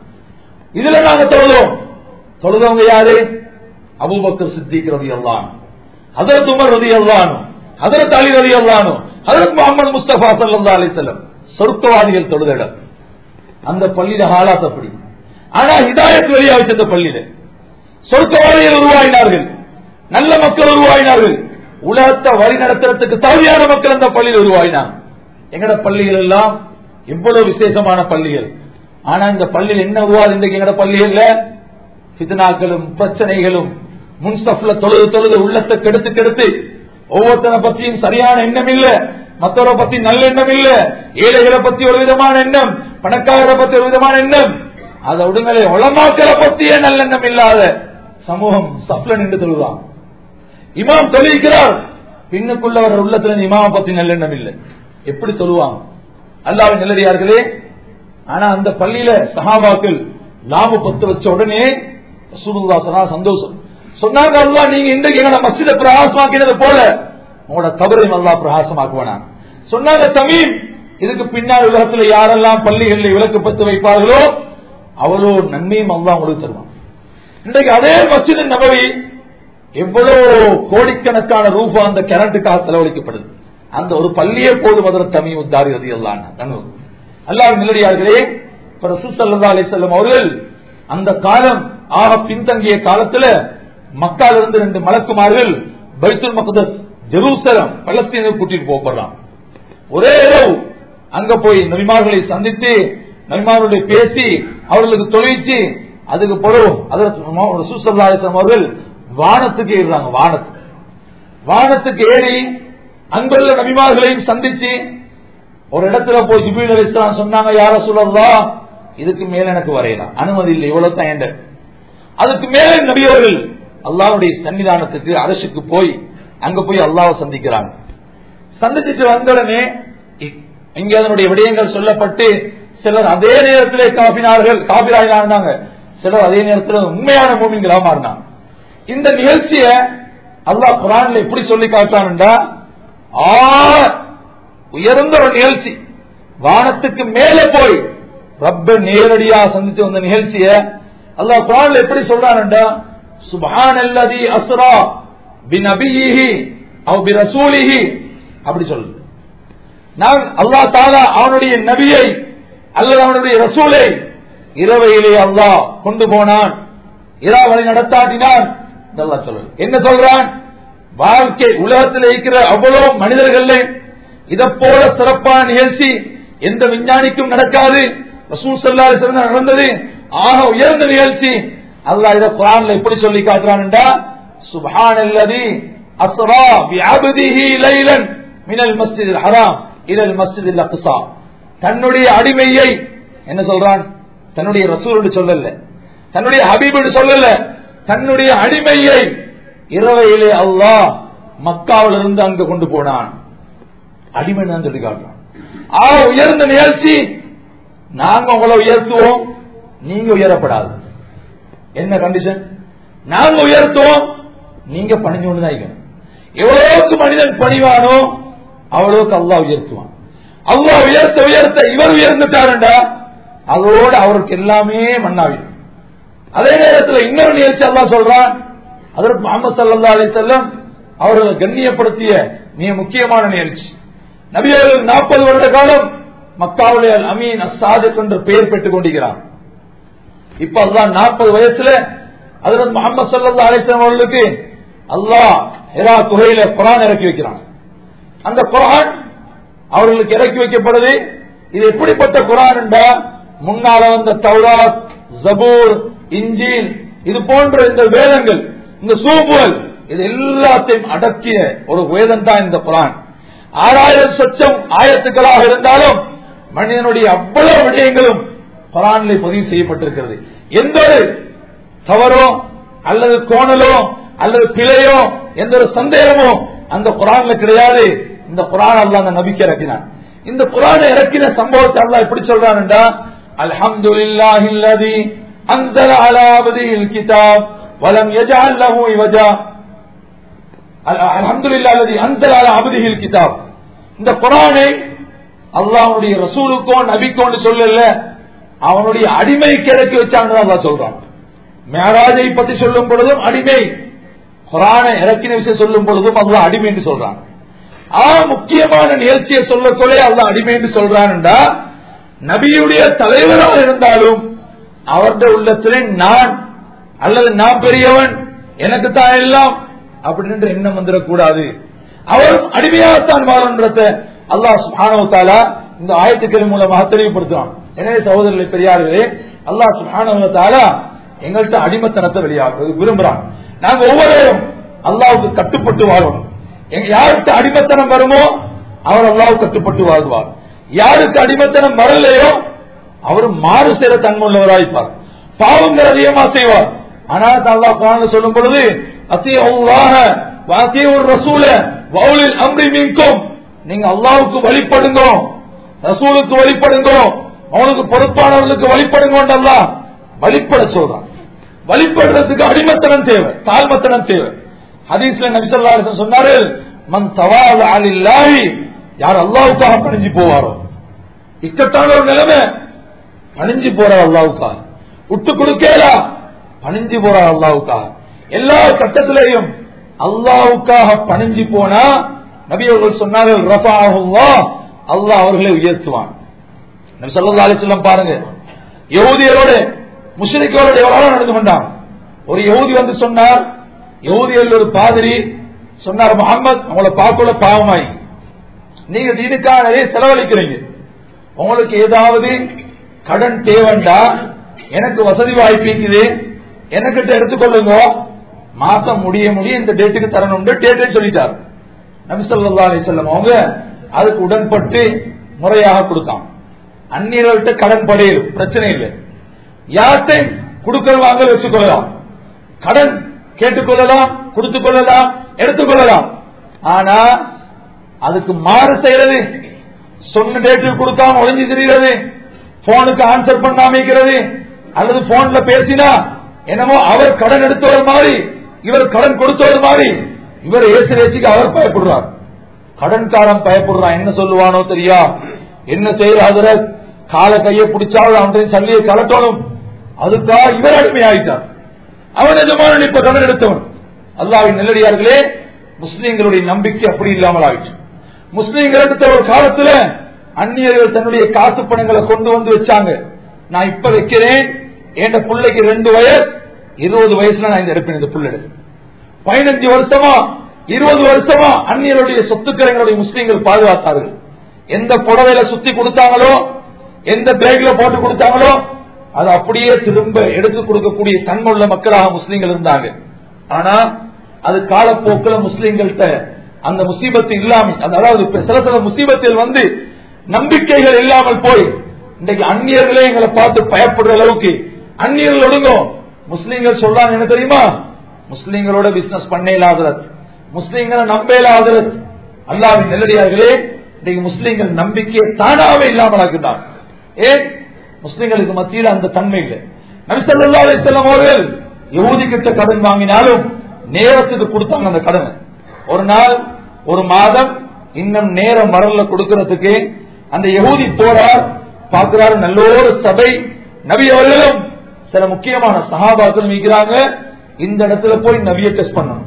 B: இதுல நாங்க தொழுதோம் தொழுதவங்க யாரு அபூபக்கர் சித்திக் ரதி அல்லான் ஹதரத் உமர் ரதி அல்லானு ஹதரத் அலி ரதி அல்லானு ஹதரத் முகமது முஸ்தபா சல்லா அலிசல்லம் சொர்க்கவாதிகள் தொழுத இடம் அந்த பள்ளியில ஹாலாத் அப்படி ஆனா ஹிதாயத் வெளியா வச்ச அந்த பள்ளியில சொர்க்கவாதிகள் உருவாயினார்கள் நல்ல மக்கள் உருவாயினார்கள் உலகத்தை வழி நடத்துறதுக்கு தகுதியான மக்கள் அந்த பள்ளியில் உருவாயினாங்க எங்கட பள்ளிகள் எல்லாம் எவ்வளவு விசேஷமான பள்ளிகள் ஆனா இந்த பள்ளியில் என்ன உருவாது இன்றைக்கு எங்கட பள்ளிகள்ல பித்னாக்களும் பிரச்சனைகளும் முன்சப்ல தொழுது தொழுது உள்ளத்தை கெடுத்து கெடுத்து ஒவ்வொருத்தனை பத்தியும் சரியான எண்ணம் இல்ல மற்றவரை பத்தி நல்ல எண்ணம் இல்ல ஏழைகளை பத்தி ஒரு விதமான எண்ணம் பணக்காரரை பத்தி ஒரு விதமான எண்ணம் அதை உடுங்களே உளமாக்களை பத்தியே நல்லெண்ணம் இல்லாத சமூகம் சப்ல நின்று தொழுவான் இமாம் தொழிக்கிறார் பின்னுக்குள்ள அவர் உள்ளத்துல இந்த இமாம பத்தி நல்லெண்ணம் இல்லை எப்படி சொல்லுவாங்க அல்லாவின் நிலடியார்களே ஆனா அந்த பள்ளியில சஹாபாக்கள் லாப பத்து வச்ச உடனே ரசூலுல்லாஹ் சொன்னா சந்தோஷம் சொன்னாங்க அல்லாஹ் நீங்க இன்றைக்கு எங்களை மஸ்ஜித பிரகாசமாக்கினது போல உங்களோட கபரையும் அல்லாஹ் பிரகாசமாக்குவானா சொன்னாங்க தமீம் இதுக்கு பின்னால் உலகத்துல யாரெல்லாம் பள்ளிகளில் விளக்கு பத்து வைப்பார்களோ அவ்வளோ நன்மையும் அல்லாஹ் உங்களுக்கு தருவான் இன்றைக்கு அதே மஸ்ஜித் நபவி எவ்வளவு கோடிக்கணக்கான ரூபா அந்த கரண்ட்டுக்காக செலவழிக்கப்படுது அந்த ஒரு பள்ளியே போதும் அதில் தமிழ் உத்தாரி அது எல்லாம் அல்லாஹ் நிலடியார்களே இப்ப ரசூல் ஸல்லல்லாஹு அலைஹி வஸல்லம் அவர்கள் அந்த காலம் ஆக பின்தங்கிய காலத்துல மக்கால இருந்து ரெண்டு மலக்குமார்கள் பைத்துல் மக்தஸ் ஜெருசலம் பலஸ்தீனுக்கு கூட்டிட்டு போகப்படுறான் ஒரே இரவு அங்க போய் நபிமார்களை சந்தித்து நபிமார்களுடைய பேசி அவர்களுக்கு தொழிச்சு அதுக்கு பிறகு அதற்கு ரசூசல்லாசம் அவர்கள் வானத்துக்கு ஏறுறாங்க வானத்துக்கு வானத்துக்கு ஏறி அங்குள்ள நபிமார்களையும் சந்திச்சு ஒரு இடத்துல போய் ஜிபீல் அலிஸ்லாம் சொன்னாங்க யார சொல்லலாம் இதுக்கு மேல எனக்கு வரையலாம் அனுமதி இல்லை இவ்வளவு தான் என்ற அதுக்கு மேல நபியவர்கள் அல்லாவுடைய சன்னிதானத்துக்கு அரசுக்கு போய் அங்க போய் அல்லாவை சந்திக்கிறாங்க சந்திச்சுட்டு வந்தவுடனே இ- இங்கே அதனுடைய விடயங்கள் சொல்லப்பட்டு சிலர் அதே நேரத்திலே காப்பினார்கள் காப்பிராயினாங்க சிலர் அதே நேரத்தில் உண்மையான மூமிங்களா மாறினாங்க இந்த நிகழ்ச்சிய அல்லாஹ் குரான்ல எப்படி சொல்லி காட்டான்டா ஆ உயர்ந்த ஒரு நிகழ்ச்சி வானத்துக்கு மேலே போய் ரப்ப நேரடியா சந்தித்து வந்த நிகழ்ச்சிய அல்லாஹ் குரான்ல எப்படி சொல்றான்டா சுபான் அல்லதி அஸ்ரா பிநபியிஹி அவ் பிரசூலிஹி அப்படி சொல்லுது நான் அல்லாஹ் தாலா அவனுடைய நபியை அல்லது அவனுடைய ரசூலை இரவையிலே அல்லாஹ் கொண்டு போனான் இராவலை நடத்தாட்டினான் இதெல்லாம் சொல்லு என்ன சொல்றான் வாழ்க்கை உலகத்தில் இருக்கிற அவ்வளவு மனிதர்கள் இதை போல சிறப்பான நிகழ்ச்சி எந்த விஞ்ஞானிக்கும் நடக்காது ரசூல் சல்லாஹ் சிறந்த நடந்தது ஆக உயர்ந்த நிகழ்ச்சி அல்லாஹ் இதை குரான்ல எப்படி சொல்லி காட்டுறான்டா சுபான் அல்லதி அஸ்ரா பிஅப்திஹி லைலன் மினல் மஸ்ஜிதில் ஹராம் இலல் மஸ்ஜிதில் அக்ஸா தன்னுடைய அடிமையை என்ன சொல்றான் தன்னுடைய ரசூல் சொல்லல தன்னுடைய ஹபீபு சொல்லல தன்னுடைய அடிமையை இரவையிலே அல்லாஹ் மக்காவில் இருந்து அங்க கொண்டு போனான் அடிமை தான் சொல்லி காட்டுறான் ஆ உயர்ந்த நிகழ்ச்சி நாங்க உங்களை உயர்த்துவோம் நீங்க உயரப்படாது என்ன கண்டிஷன் நாங்க உயர்த்துவோம் நீங்க பணிஞ்சு கொண்டு தான் இருக்கணும் எவ்வளவுக்கு மனிதன் பணிவானோ அவ்வளவுக்கு அல்லாஹ் உயர்த்துவான் அல்லாஹ் உயர்த்த உயர்த்த இவர் உயர்ந்துட்டாருண்டா அதோடு அவருக்கு எல்லாமே மண்ணாவிடும் அதே நேரத்தில் இன்னொரு நிகழ்ச்சி அல்லாஹ் சொல்றான் அதற்கு முகமது சல்லா அலி செல்லம் அவர்களை கண்ணியப்படுத்திய மிக முக்கியமான நிகழ்ச்சி நபி அவர்கள் நாற்பது வருட காலம் மக்காவுடைய அல் அமீன் அசாதிக் என்ற பெயர் பெற்றுக் கொண்டிருக்கிறான் இப்ப அல்லாஹ் நாற்பது வயசுல அதில் முகமது சல்லா அலிஸ்லாம் அவர்களுக்கு அல்லாஹ் ஹெரா குகையில குரான் இறக்கி வைக்கிறான் அந்த குரான் அவர்களுக்கு இறக்கி வைக்கப்படுது இது எப்படிப்பட்ட குரான் என்றா முன்னால வந்த தௌராத் ஜபூர் இஞ்சில் இது போன்ற இந்த வேதங்கள் இந்த சூப்புகள் இது எல்லாத்தையும் அடக்கிய ஒரு வேதம் தான் இந்த குரான் ஆறாயிரம் சொச்சம் ஆயிரத்துக்களாக இருந்தாலும் மனிதனுடைய அவ்வளவு விடயங்களும் குரானிலே பதிவு செய்யப்பட்டிருக்கிறது எந்த ஒரு தவறோ அல்லது கோணலோ அல்லது பிழையோ எந்த ஒரு சந்தேகமோ அந்த குரான்ல கிடையாது இந்த குரான் அல்ல அந்த நபிக்கு இறக்கினான் இந்த குரானை இறக்கின சம்பவத்தை அல்ல எப்படி சொல்றான்டா அல்ஹம்துலில்லாஹி அல்லதி அன்ஸல அலா அப்திஹில் கிதாப் வலம் யஜஅல் லஹு இவஜா அல்ஹம்துலில்லாஹி அல்லதி அன்ஸல அலா அப்திஹில் கிதாப் இந்த குரானை அல்லாஹ்வுடைய ரசூலுக்கோ நபிக்கோன்னு சொல்லல அவனுடைய அடிமை கிடைக்க வச்சான்னு அல்லாஹ் சொல்றான் மேராஜை பத்தி சொல்லும் பொழுதும் அடிமை குரானை இறக்கின விஷயம் சொல்லும் பொழுதும் அல்லாஹ் அடிமை என்று சொல்றான் ஆ முக்கியமான நிகழ்ச்சியை சொல்லக்கொள்ளே அல்லாஹ் அடிமை என்று சொல்றான்டா நபியுடைய தலைவராக இருந்தாலும் அவருடைய உள்ளத்திலே நான் அல்லது நான் பெரியவன் எனக்கு தான் எல்லாம் அப்படின்ற எண்ணம் வந்துடக்கூடாது அவர் அடிமையாகத்தான் வாழன்றத அல்லாஹ் சுஹானவத்தாலா இந்த ஆயத்துக்கள் மூலமாக தெளிவுபடுத்துறான் எனவே சகோதரர்களை பெரியார்களே அல்லாஹ் சுஹானவத்தாலா எங்கள்கிட்ட அடிமத்தனத்தை வெளியாக விரும்புறான் நாங்க ஒவ்வொருவரும் அல்லாவுக்கு கட்டுப்பட்டு வாழணும் எங்க யாருக்கு அடிமத்தனம் வருமோ அவர் அல்லாவுக்கு கட்டுப்பட்டு வாழ்வார் யாருக்கு அடிமத்தனம் வரலையோ அவர் மாறு செய்யற தன்மை உள்ளவராய்ப்பார் பாவங்கள் அதிகமா செய்வார் ஆனால் அல்லாஹ் குரான் சொல்லும் பொழுது அத்தியாக வாத்திய ஒரு ரசூல வவுலில் அம்ரி மீன்கும் நீங்க அல்லாவுக்கு வழிபடுங்க ரசூலுக்கு வழிபடுங்க அவனுக்கு பொறுப்பானவர்களுக்கு வழிபடுங்க அல்லாஹ் வழிபட சொல்றான் வழிபடுறதுக்கு அடிமத்தனம் தேவை தாழ்மத்தனம் தேவை ஹதீஸ்ல நபிசல்லா சொன்னாரு மன் தவால் ஆளில்லாஹி யார் அல்லாவுக்காக பணிஞ்சு போவாரோ இக்கட்டான ஒரு நிலைமை பணிஞ்சு போறார் அல்லாவுக்காக விட்டு கொடுக்கலா பணிஞ்சு போறார் அல்லாவுக்காக எல்லா கட்டத்திலையும் அல்லாவுக்காக பணிஞ்சு போனா நபி அவர்கள் சொன்னார்கள் ரஃபாஹுல்லா அல்லாஹ் அவர்களை உயர்த்துவான் நபி ஸல்லல்லாஹு அலைஹி வஸல்லம் பாருங்க யஹூதியரோட முஸ்லிம்களோட எவ்வளவு நடந்து கொண்டான் ஒரு யஹூதி வந்து சொன்னார் யஹூதியில் ஒரு பாதிரி சொன்னார் முகமது உங்களை பார்க்கல பாவமாயி நீங்க தீனுக்காக நிறைய செலவழிக்கிறீங்க உங்களுக்கு ஏதாவது கடன் தேவைண்டா எனக்கு வசதி வாய்ப்பிக்குது எனக்கிட்ட எடுத்துக்கொள்ளுங்க மாசம் முடிய முடிய இந்த டேட்டுக்கு தரணும் டேட்டு சொல்லிட்டார் நபிசல்லா அலிசல்லம் அவங்க அதுக்கு உடன்பட்டு முறையாக கொடுத்தான் அந்நியர்கள்ட்ட கடன் படையிலும் பிரச்சனை இல்லை யார்கிட்ட கொடுக்கல் வாங்கல் வச்சுக்கொள்ளலாம் கடன் கேட்டுக்கொள்ளலாம் கொடுத்துக் கொள்ளலாம் எடுத்துக்கொள்ளலாம் ஆனா அதுக்கு மாறு செய்யறது சொன்ன டேட்டுக்கு கொடுக்காம ஒளிஞ்சு திரிகிறது போனுக்கு ஆன்சர் பண்ணாம இருக்கிறது அல்லது போன்ல பேசினா என்னமோ அவர் கடன் எடுத்தவர் மாதிரி இவர் கடன் கொடுத்தவர் மாதிரி இவர் ஏசி ஏசிக்கு அவர் பயப்படுறார் கடன்காரன் பயப்படுறான் என்ன சொல்லுவானோ தெரியா என்ன செய்யறாதுல கால கையை பிடிச்சாலும் அவன் சல்லியை கலட்டணும் அதுக்காக இவர் அடிமையாயிட்டார் அவன் எஜமான இப்ப கடன் எடுத்தவன் அல்லாவின் நெல்லடியார்களே முஸ்லீம்களுடைய நம்பிக்கை அப்படி இல்லாமல் ஆயிடுச்சு முஸ்லீம்கள் எடுத்த ஒரு காலத்துல அந்நியர்கள் தன்னுடைய காசு பணங்களை கொண்டு வந்து வச்சாங்க நான் இப்ப வைக்கிறேன் என் பிள்ளைக்கு ரெண்டு வயசு இருபது வயசுல நான் இந்த எடுப்பேன் இந்த பிள்ளை பதினஞ்சு வருஷமா இருபது வருஷமா அந்நியருடைய சொத்துக்களை எங்களுடைய முஸ்லீம்கள் பாதுகாத்தார்கள் எந்த புடவையில சுத்தி கொடுத்தாங்களோ எந்த பேக்ல போட்டு கொடுத்தாங்களோ அது அப்படியே திரும்ப எடுத்து கொடுக்கக்கூடிய தன்முள்ள மக்களாக முஸ்லீம்கள் இருந்தாங்க ஆனா அது காலப்போக்கில் முஸ்லீம்கள்ட்ட அந்த முசீபத்து இல்லாமல் அந்த அதாவது இப்ப சில சில முசீபத்தில் வந்து நம்பிக்கைகள் இல்லாமல் போய் இன்றைக்கு அந்நியர்களே எங்களை பார்த்து பயப்படுற அளவுக்கு அந்நியர்கள் ஒடுங்கோ முஸ்லீம்கள் சொல்றாங்க என்ன தெரியுமா முஸ்லீம்களோட பிசினஸ் பண்ண இல்லாதது முஸ்லீம்களை நம்ப இல்லாதது அல்லாவின் நெல்லடியார்களே இன்றைக்கு முஸ்லீம்கள் நம்பிக்கையை தானாவே இல்லாமல் ஆக்குறாங்க ஏன் முஸ்லீம்களுக்கு மத்தியில் அந்த தன்மை இல்லை நபிசல்லா அலிசல்லம் அவர்கள் யகுதி கிட்ட கடன் வாங்கினாலும் நேரத்துக்கு கொடுத்தாங்க அந்த கடனை ஒரு நாள் ஒரு மாதம் இன்னும் நேரம் மரல்ல கொடுக்கறதுக்கு அந்த யகுதி போறார் பார்க்கிறாரு நல்ல ஒரு சபை நபி அவர்களும் சில முக்கியமான சகாபாக்கள் நிற்கிறாங்க இந்த இடத்துல போய் நபியை டெஸ்ட் பண்ணணும்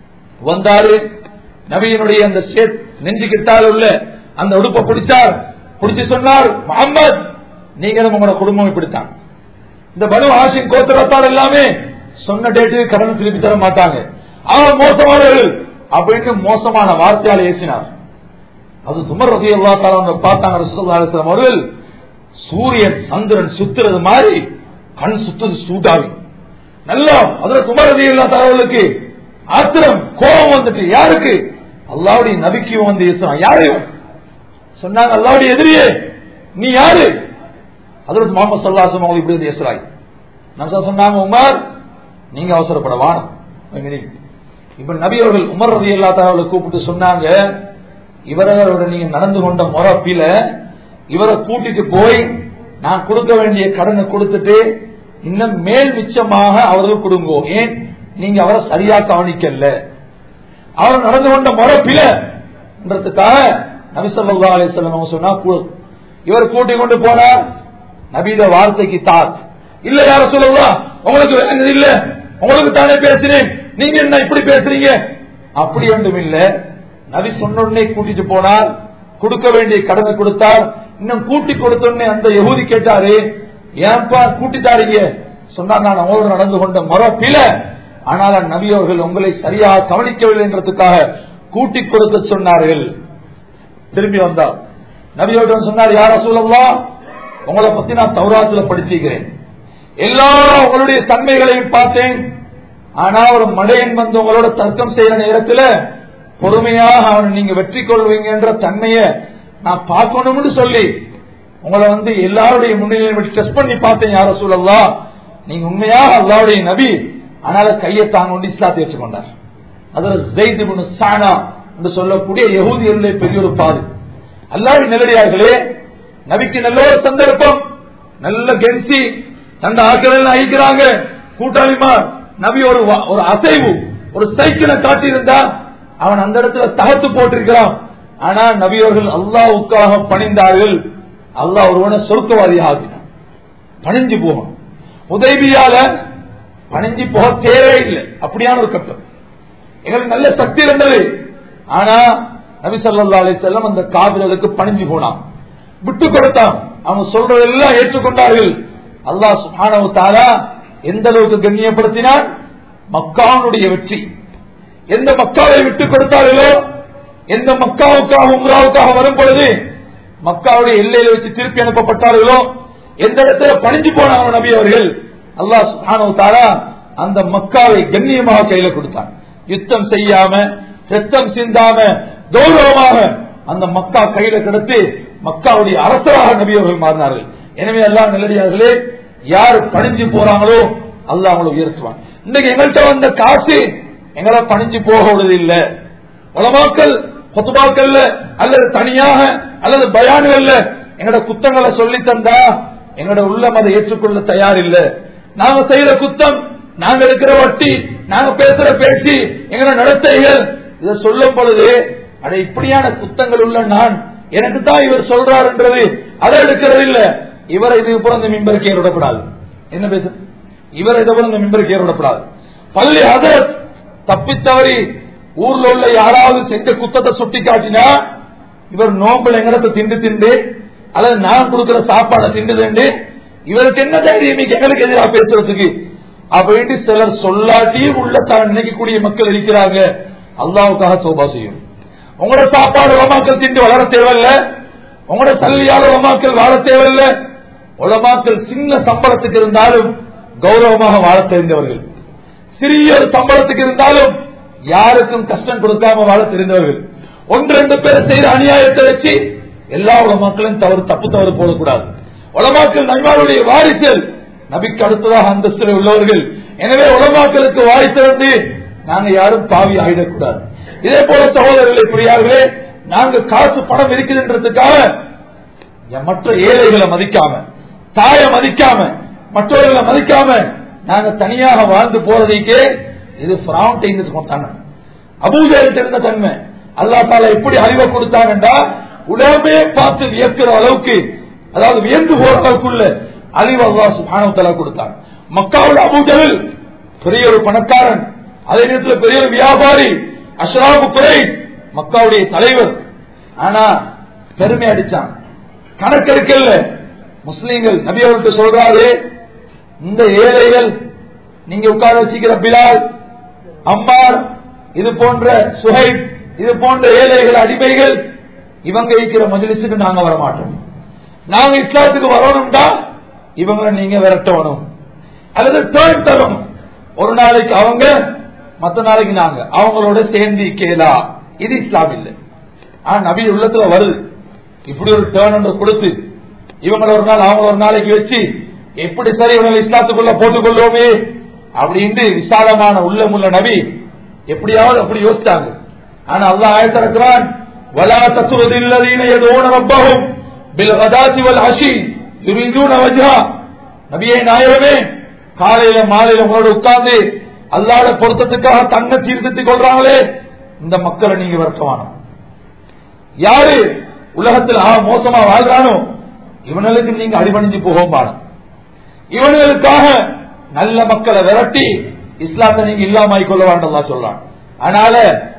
B: வந்தாரு நபியினுடைய அந்த நெஞ்சு கிட்டால் உள்ள அந்த உடுப்பை பிடிச்சார் பிடிச்சு சொன்னார் முகமது நீங்க உங்களோட குடும்பம் இப்படித்தான் இந்த பனு ஹாஷிம் கோத்திரத்தார் எல்லாமே சொன்ன டேட்டுக்கு கடன் திருப்பி தர மாட்டாங்க அவர் மோசமானவர்கள் அப்படின்னு மோசமான வார்த்தையால் ஏசினார் அது துமர் ரதி அல்லா தாலா பார்த்தாங்க ரசூலுல்லாஹி அலைஹி வஸல்லம் அவர்கள் சூரியன் சந்திரன் சுத்துறது மாதிரி கண் சுத்துறது சூடாவி நல்லா அதுல துமர் ரதி அல்லா தாலாவுக்கு ஆத்திரம் கோபம் வந்துட்டு யாருக்கு அல்லாவுடைய நபிக்கு வந்து ஏசுறான் யாரு இவன்? சொன்னாங்க அல்லாவுடைய எதிரியே நீ யாரு அதற்கு முகமது சல்லாசம் அவங்க இப்படி வந்து ஏசுறாய் நம்ம சொன்னாங்க உமர் நீங்க அவசரப்பட வானம் இப்ப நபி அவர்கள் உமர் ரதி அல்லா தாலாவை கூப்பிட்டு சொன்னாங்க இவரோட நீங்க நடந்து கொண்ட முறப்பில இவரை கூட்டிட்டு போய் நான் கொடுக்க வேண்டிய கடனை கொடுத்துட்டு இன்னும் மேல் மிச்சமாக அவர்கள் கொடுங்கோ ஏன் நீங்க அவரை சரியா கவனிக்கல அவர் நடந்து கொண்ட முறப்பிலன்றதுக்காக நபிசல்லா அலிஸ்லாம் அவங்க சொன்னா கு- இவர் கூட்டிக் கொண்டு போனார் நபீத வார்த்தைக்கு தாத் இல்ல யார சொல்லலாம் உங்களுக்கு வேண்டியது இல்ல உங்களுக்கு தானே பேசுறேன் நீங்க என்ன இப்படி பேசுறீங்க அப்படி ஒன்றும் இல்ல நபி சொன்ன உடனே கூட்டிட்டு போனார் கொடுக்க வேண்டிய கடனை கொடுத்தார் இன்னும் கூட்டி கொடுத்த உடனே அந்த யகூதி கேட்டாரு ஏன்பா கூட்டிட்டாருங்க சொன்னார் நான் அவங்களோட நடந்து கொண்ட மரப்பில ஆனால் நபி அவர்கள் உங்களை சரியாக கவனிக்கவில்லை என்றதுக்காக கூட்டி கொடுக்க சொன்னார்கள் திரும்பி வந்தார் நபி அவர்கள் சொன்னார் யார சொல்லலாம் உங்களை பத்தி நான் தௌராத்துல படிச்சிருக்கிறேன் எல்லா உங்களுடைய தன்மைகளையும் பார்த்தேன் ஆனா ஒரு மடையன் வந்து உங்களோட தர்க்கம் செய்யற நேரத்துல பொறுமையாக அவனை நீங்க வெற்றி கொள்வீங்கன்ற தன்மையை நான் பார்க்கணும்னு சொல்லி உங்களை வந்து எல்லாருடைய முன்னிலையும் வச்சு டெஸ்ட் பண்ணி பார்த்தேன் யார சொல்லலாம் நீங்க உண்மையாக அல்லாவுடைய நபி அதனால கையை தாங்க கொண்டு இஸ்லாத்தை ஏற்றுக்கொண்டார் அதுல ஜெயித் இப்னு சானா என்று சொல்லக்கூடிய யகூதியருடைய பெரிய ஒரு பாது அல்லாவின் நல்லடியார்களே நபிக்கு நல்ல ஒரு சந்தர்ப்பம் நல்ல கென்சி தந்த ஆட்கள் அழிக்கிறாங்க கூட்டாளிமார் நபி ஒரு வ- ஒரு அசைவு ஒரு சைக்கிளை காட்டியிருந்தா அவன் அந்த இடத்துல தகர்த்து போட்டிருக்கிறான் ஆனா நபி அவர்கள் அல்லாவுக்காக பணிந்தார்கள் அல்லாஹ் ஒருவனை சொர்க்கவாதியாக ஆக்கினான் பணிஞ்சு போகணும் உதவியால பணிஞ்சு போக தேவையில்லை அப்படியான ஒரு கட்டம் எங்களுக்கு நல்ல சக்தி இருந்தது ஆனா நபி ஸல்லல்லாஹு அலைஹி வஸல்லம் அந்த காவிரலுக்கு பணிஞ்சு போனான் விட்டு கொடுத்தான் அவங்க சொல்றதெல்லாம் ஏற்றுக்கொண்டார்கள் அல்லாஹ் சுப்ஹானஹு வ தஆலா எந்த அளவுக்கு கண்ணியப்படுத்தினான் மக்காவுடைய வெற்றி எந்த மக்காவை விட்டு கொடுத்தார்களோ எந்த மக்காவுக்காக உம்ராவுக்காக வரும் பொழுது மக்காவுடைய எல்லையில வச்சு திருப்பி அனுப்பப்பட்டார்களோ எந்த இடத்துல பணிஞ்சு போனாங்க நபி அவர்கள் அல்லாஹ் சுப்ஹானஹு வ தஆலா அந்த மக்காவை கண்ணியமாக கையில கொடுத்தான் யுத்தம் செய்யாம ரத்தம் சிந்தாம கௌரவமாக அந்த மக்கா கையில கிடத்து மக்காவுடைய அரசராக நபி அவர்கள் மாறினார்கள் எனவே எல்லாம் நல்லடியார்களே யார் பணிஞ்சு போறாங்களோ அல்லாஹ் அவங்களை உயர்த்துவான் இன்னைக்கு எங்கள்கிட்ட வந்த காசு எங்களை பணிஞ்சு போக விடுவதில்லை உலமாக்கள் கொத்துபாக்கள்ல அல்லது தனியாக அல்லது பயான்கள்ல எங்களோட குத்தங்களை சொல்லி தந்தா எங்களோட உள்ளம் அதை ஏற்றுக்கொள்ள தயார் இல்ல நாங்க செய்யற குத்தம் நாங்க இருக்கிற வட்டி நாங்க பேசுற பேச்சு எங்களோட நடத்தைகள் இதை சொல்லும் பொழுது அட இப்படியான குத்தங்கள் உள்ள நான் எனக்கு தான் இவர் சொல்றாருன்றது அதை எடுக்கிறது இல்ல இவரை இது புறம் இந்த மிம்பருக்கு ஏற்படப்படாது என்ன பேச இவர் இதை புறம் இந்த மிம்பருக்கு ஏற்படப்படாது பள்ளி அதரத் தப்பித்தவரி ஊர்ல உள்ள யாராவது செஞ்ச குத்தத்தை சுட்டி காட்டினா இவர் நோம்பல் எங்கடத்தை திண்டு திண்டு அல்லது நான் கொடுக்கிற சாப்பாடை திண்டு திண்டு இவருக்கு என்ன தைரியம் இன்னைக்கு எங்களுக்கு எதிராக பேசுறதுக்கு அப்படின்னு சிலர் சொல்லாட்டி உள்ள தான் நினைக்கக்கூடிய மக்கள் இருக்கிறாங்க அல்லாவுக்காக சோபா செய்யும் உங்களோட சாப்பாடு உலமாக்கள் திண்டு வளர தேவையில்ல உங்களோட சல்லியால உலமாக்கள் வாழ தேவையில்ல உலமாக்கள் சின்ன சம்பளத்துக்கு இருந்தாலும் கௌரவமாக வாழ தெரிந்தவர்கள் சிறிய ஒரு சம்பளத்துக்கு இருந்தாலும் யாருக்கும் கஷ்டம் கொடுக்காம வாழ தெரிந்தவர்கள் ஒன்று ரெண்டு பேர் செய்யற அநியாயத்தை வச்சு எல்லா உலமாக்களும் தவறு தப்பு தவறு போடக்கூடாது உலமாக்கள் நன்மாருடைய வாரிசல் நபிக்கு அடுத்ததாக அந்தஸ்தில் உள்ளவர்கள் எனவே உலமாக்களுக்கு வாரிசிலிருந்து நாங்க யாரும் பாவி ஆகிடக்கூடாது இதே போல சகோதரர்களை புரியார்களே நாங்க காசு பணம் இருக்குதுன்றதுக்காக என் மற்ற ஏழைகளை மதிக்காம தாயை மதிக்காம மற்றவர்களை மதிக்காம நாங்க தனியாக வாழ்ந்து போறதுக்கே இது பிராவுண்ட் தன்மை அபூஜைகிட்ட இருந்த தன்மை அல்லா தாலா எப்படி அறிவை கொடுத்தாங்கன்றா உலகமே பார்த்து வியக்கிற அளவுக்கு அதாவது வியந்து போற அளவுக்குள்ள அறிவு அல்லா சுபானு தலா கொடுத்தாங்க மக்காவுல அபூஜல் பெரிய ஒரு பணக்காரன் அதே நேரத்தில் பெரிய ஒரு வியாபாரி அஷ்ராபு குறை மக்காவுடைய தலைவர் ஆனா பெருமை அடிச்சான் கணக்கெடுக்கல முஸ்லீம்கள் நபி அவர்களுக்கு சொல்றாரு இந்த ஏழைகள் நீங்க உட்கார வச்சுக்கிற பிலால் அம்மார் இது போன்ற சுஹைப் இது போன்ற ஏழைகள் அடிமைகள் இவங்க இருக்கிற மஜிலிசுக்கு நாங்க வர மாட்டோம் நாங்க இஸ்லாத்துக்கு வரணும்டா இவங்களை நீங்க விரட்டணும் அல்லது டேர்ன் தரணும் ஒரு நாளைக்கு அவங்க மத்த நாளைக்கு நாங்க அவங்களோட சேர்ந்து கேலா இது இஸ்லாம் இல்லை ஆனா நபி உள்ளத்துல வருது இப்படி ஒரு டேர்ன் கொடுத்து இவங்களை ஒரு நாள் அவங்க ஒரு நாளைக்கு வச்சு எப்படி சரி இவங்களை இஸ்லாத்துக்குள்ள போட்டுக்கொள்வோமே அப்படின்ட்டு விசாலமான உள்ளமுள்ள நபி எப்படியாவது அப்படி யோசிச்சாங்க ஆனா அல்லாஹ் ஆயத்திறக்கிறான் ولا تسرد الذين يدعون ربهم بالغداة والعشي يريدون وجهه நபியே நாயகமே காலையில மாலையில உங்களோட உட்கார்ந்து அல்லாட பொருத்தத்துக்காக தங்க தீர்த்துக் கொள்றாங்களே இந்த மக்களை நீங்க விரட்டவானோ யாரு உலகத்தில் ஆ மோசமா வாழ்றானோ இவனுக்கு நீங்க அடிபணிஞ்சு போகும் பாடம் இவனுங்களுக்காக நல்ல மக்களை விரட்டி இஸ்லாத்தை நீங்க இல்லாமல் கொள்ள வேண்டாம் சொல்றான் அதனால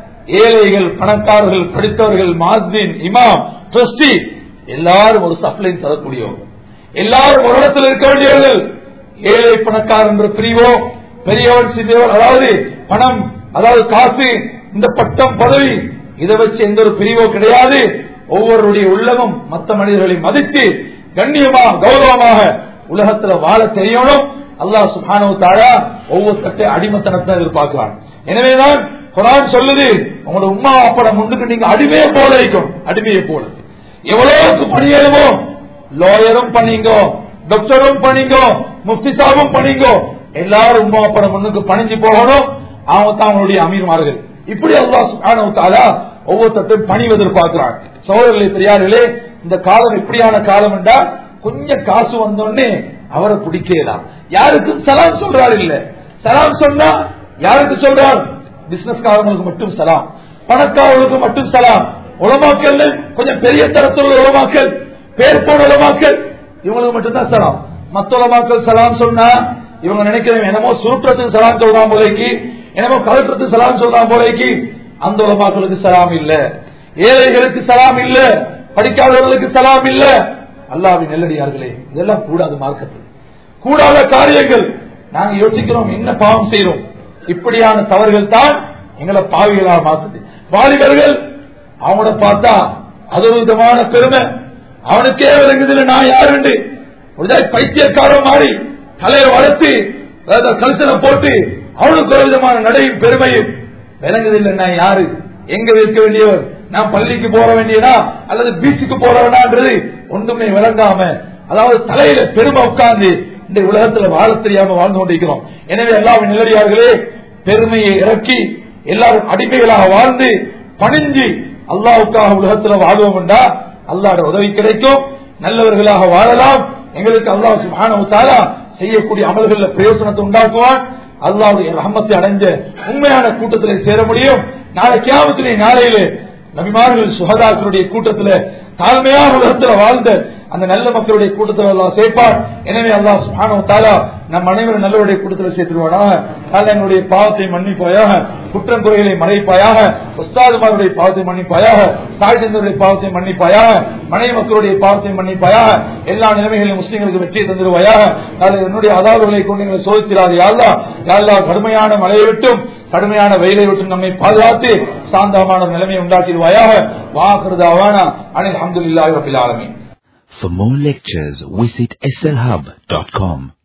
B: ஏழைகள் பணக்காரர்கள் படித்தவர்கள் மாஸ்தீன் இமாம் ட்ரஸ்டி எல்லாரும் ஒரு சப்ளைன் தரக்கூடியவங்க எல்லாரும் ஒரு இடத்தில் இருக்க வேண்டியவர்கள் ஏழை பணக்காரர் என்ற பிரிவோ பெரியவர் சிறியவர் அதாவது பணம் அதாவது காசு இந்த பட்டம் பதவி இதை வச்சு எந்த ஒரு பிரிவோ கிடையாது ஒவ்வொருடைய உள்ளமும் மற்ற மனிதர்களை மதித்து கண்ணியமாக கௌரவமாக உலகத்துல வாழ தெரியணும் அல்லாஹ் சுபானோ தாழா ஒவ்வொருத்தட்டை அடிமத்தனத்தை எதிர்பார்க்கிறான் எனவேதான் குரான் சொல்லுது உங்களோட உமா அப்படம் முன்னுக்கு நீங்க அடிமையை போல இருக்கும் அடிமையை போல எவ்வளவுக்கு பணியேறுமோ லாயரும் பண்ணிங்கோ டாக்டரும் பண்ணிங்கோ முஃப்தி சாபும் பண்ணிங்கோ எல்லாரும் உமா அப்படம் முன்னுக்கு பணிஞ்சு போகணும் அவங்க தான் அவங்களுடைய அமீர்மார்கள் இப்படி அல்லாஹ் சுப்ஹானஹு வ தஆலா ஒவ்வொருத்தட்டும் பணிவு எதிர்பார்க்கிறான் சோழர்களே பெரியார்களே இந்த காலம் எப்படியான காலம் என்றா கொஞ்சம் காசு வந்தோடனே அவரை பிடிக்கலாம் யாருக்கும் சலாம் சொல்றாரு இல்ல சலாம் சொன்னா யாருக்கு சொல்றார் பிசினஸ்காரங்களுக்கு மட்டும் சலாம் பணக்காரர்களுக்கு மட்டும் சலாம் உலமாக்கல் கொஞ்சம் பெரிய தரத்தில் உலமாக்கல் பேர் போன உலமாக்கல் இவங்களுக்கு மட்டும்தான் சலாம் மத்த உலமாக்கல் சலாம் சொன்னா இவங்க நினைக்கிறவங்க என்னமோ சுருற்றத்துக்கு சலாம் சொல்றான் போலைக்கு என்னமோ கலற்றத்துக்கு சலாம் சொல்றான் போலைக்கு அந்த உலமாக்களுக்கு சலாம் இல்ல ஏழைகளுக்கு சலாம் இல்ல படிக்காதவர்களுக்கு சலாம் இல்ல அல்லாவின் நெல்லடியார்களே இதெல்லாம் கூடாது மார்க்கத்தில் கூடாத காரியங்கள் நாங்க யோசிக்கிறோம் என்ன பாவம் செய்யறோம் இப்படியான தவறுகள் தான் எங்களை பாவிகளாக மாத்துது வாலிபர்கள் அவங்கள பார்த்தா அது ஒரு விதமான பெருமை அவனுக்கே விளங்குதில்லை நான் யாருண்டு ஒரு பைத்தியக்காரன் மாறி தலையை வளர்த்து கல்சனை போட்டு அவனுக்கு ஒரு விதமான நடையும் பெருமையும் விளங்குதில்லை நான் யாரு எங்க இருக்க வேண்டியவர் நான் பள்ளிக்கு போற வேண்டியதா அல்லது பீச்சுக்கு போறவனான்றது ஒன்றுமே விளங்காம அதாவது தலையில பெருமை உட்கார்ந்து இந்த உலகத்துல வாழ தெரியாம வாழ்ந்து கொண்டிருக்கிறோம் எனவே எல்லாரும் நிலடியார்களே பெருமையை இறக்கி எல்லாரும் அடிமைகளாக வாழ்ந்து பணிஞ்சு அல்லாவுக்காக உலகத்துல வாழ்வோம் என்றா அல்லாட உதவி கிடைக்கும் நல்லவர்களாக வாழலாம் எங்களுக்கு அல்லாஹ் சுபான செய்யக்கூடிய அமல்கள்ல பிரயோசனத்தை உண்டாக்குவான் அல்லாவுடைய ரஹமத்தை அடைஞ்ச உண்மையான கூட்டத்தில் சேர முடியும் நாளை கியாமத்திலே நாளையிலே நபிமார்கள் சுகதாக்களுடைய கூட்டத்தில் தாழ்மையான உலகத்தில் வாழ்ந்த அந்த நல்ல மக்களுடைய கூட்டத்தில் எல்லாம் சேர்ப்பார் எனவே அல்லா சுபானோ தாலா நம் அனைவரும் நல்லவருடைய கூட்டத்தில் சேர்த்துருவானாக அல்ல என்னுடைய பாவத்தை மன்னிப்பாயாக குற்றம் குறைகளை மறைப்பாயாக உஸ்தாதுமாருடைய பாவத்தை மன்னிப்பாயாக தாய் தந்தருடைய பாவத்தை மன்னிப்பாயாக மனைவி மக்களுடைய பாவத்தை மன்னிப்பாயாக எல்லா நிலைமைகளையும் முஸ்லீம்களுக்கு வெற்றி தந்துருவாயாக அதில் என்னுடைய அதாவுகளை கொண்டு எங்களை சோதிக்கிறார் யாழ்லா யாழ்லா கடுமையான மழையை விட்டும் கடுமையான வெயிலை விட்டு நம்மை பாதுகாத்து சாந்தமான நிலைமையை உண்டாக்கிடுவாயாக வாக்குறதாவானா அனில் அஹமதுல்லாஹி ரபில் ஆலமீன்
C: For more lectures, visit slhub.com.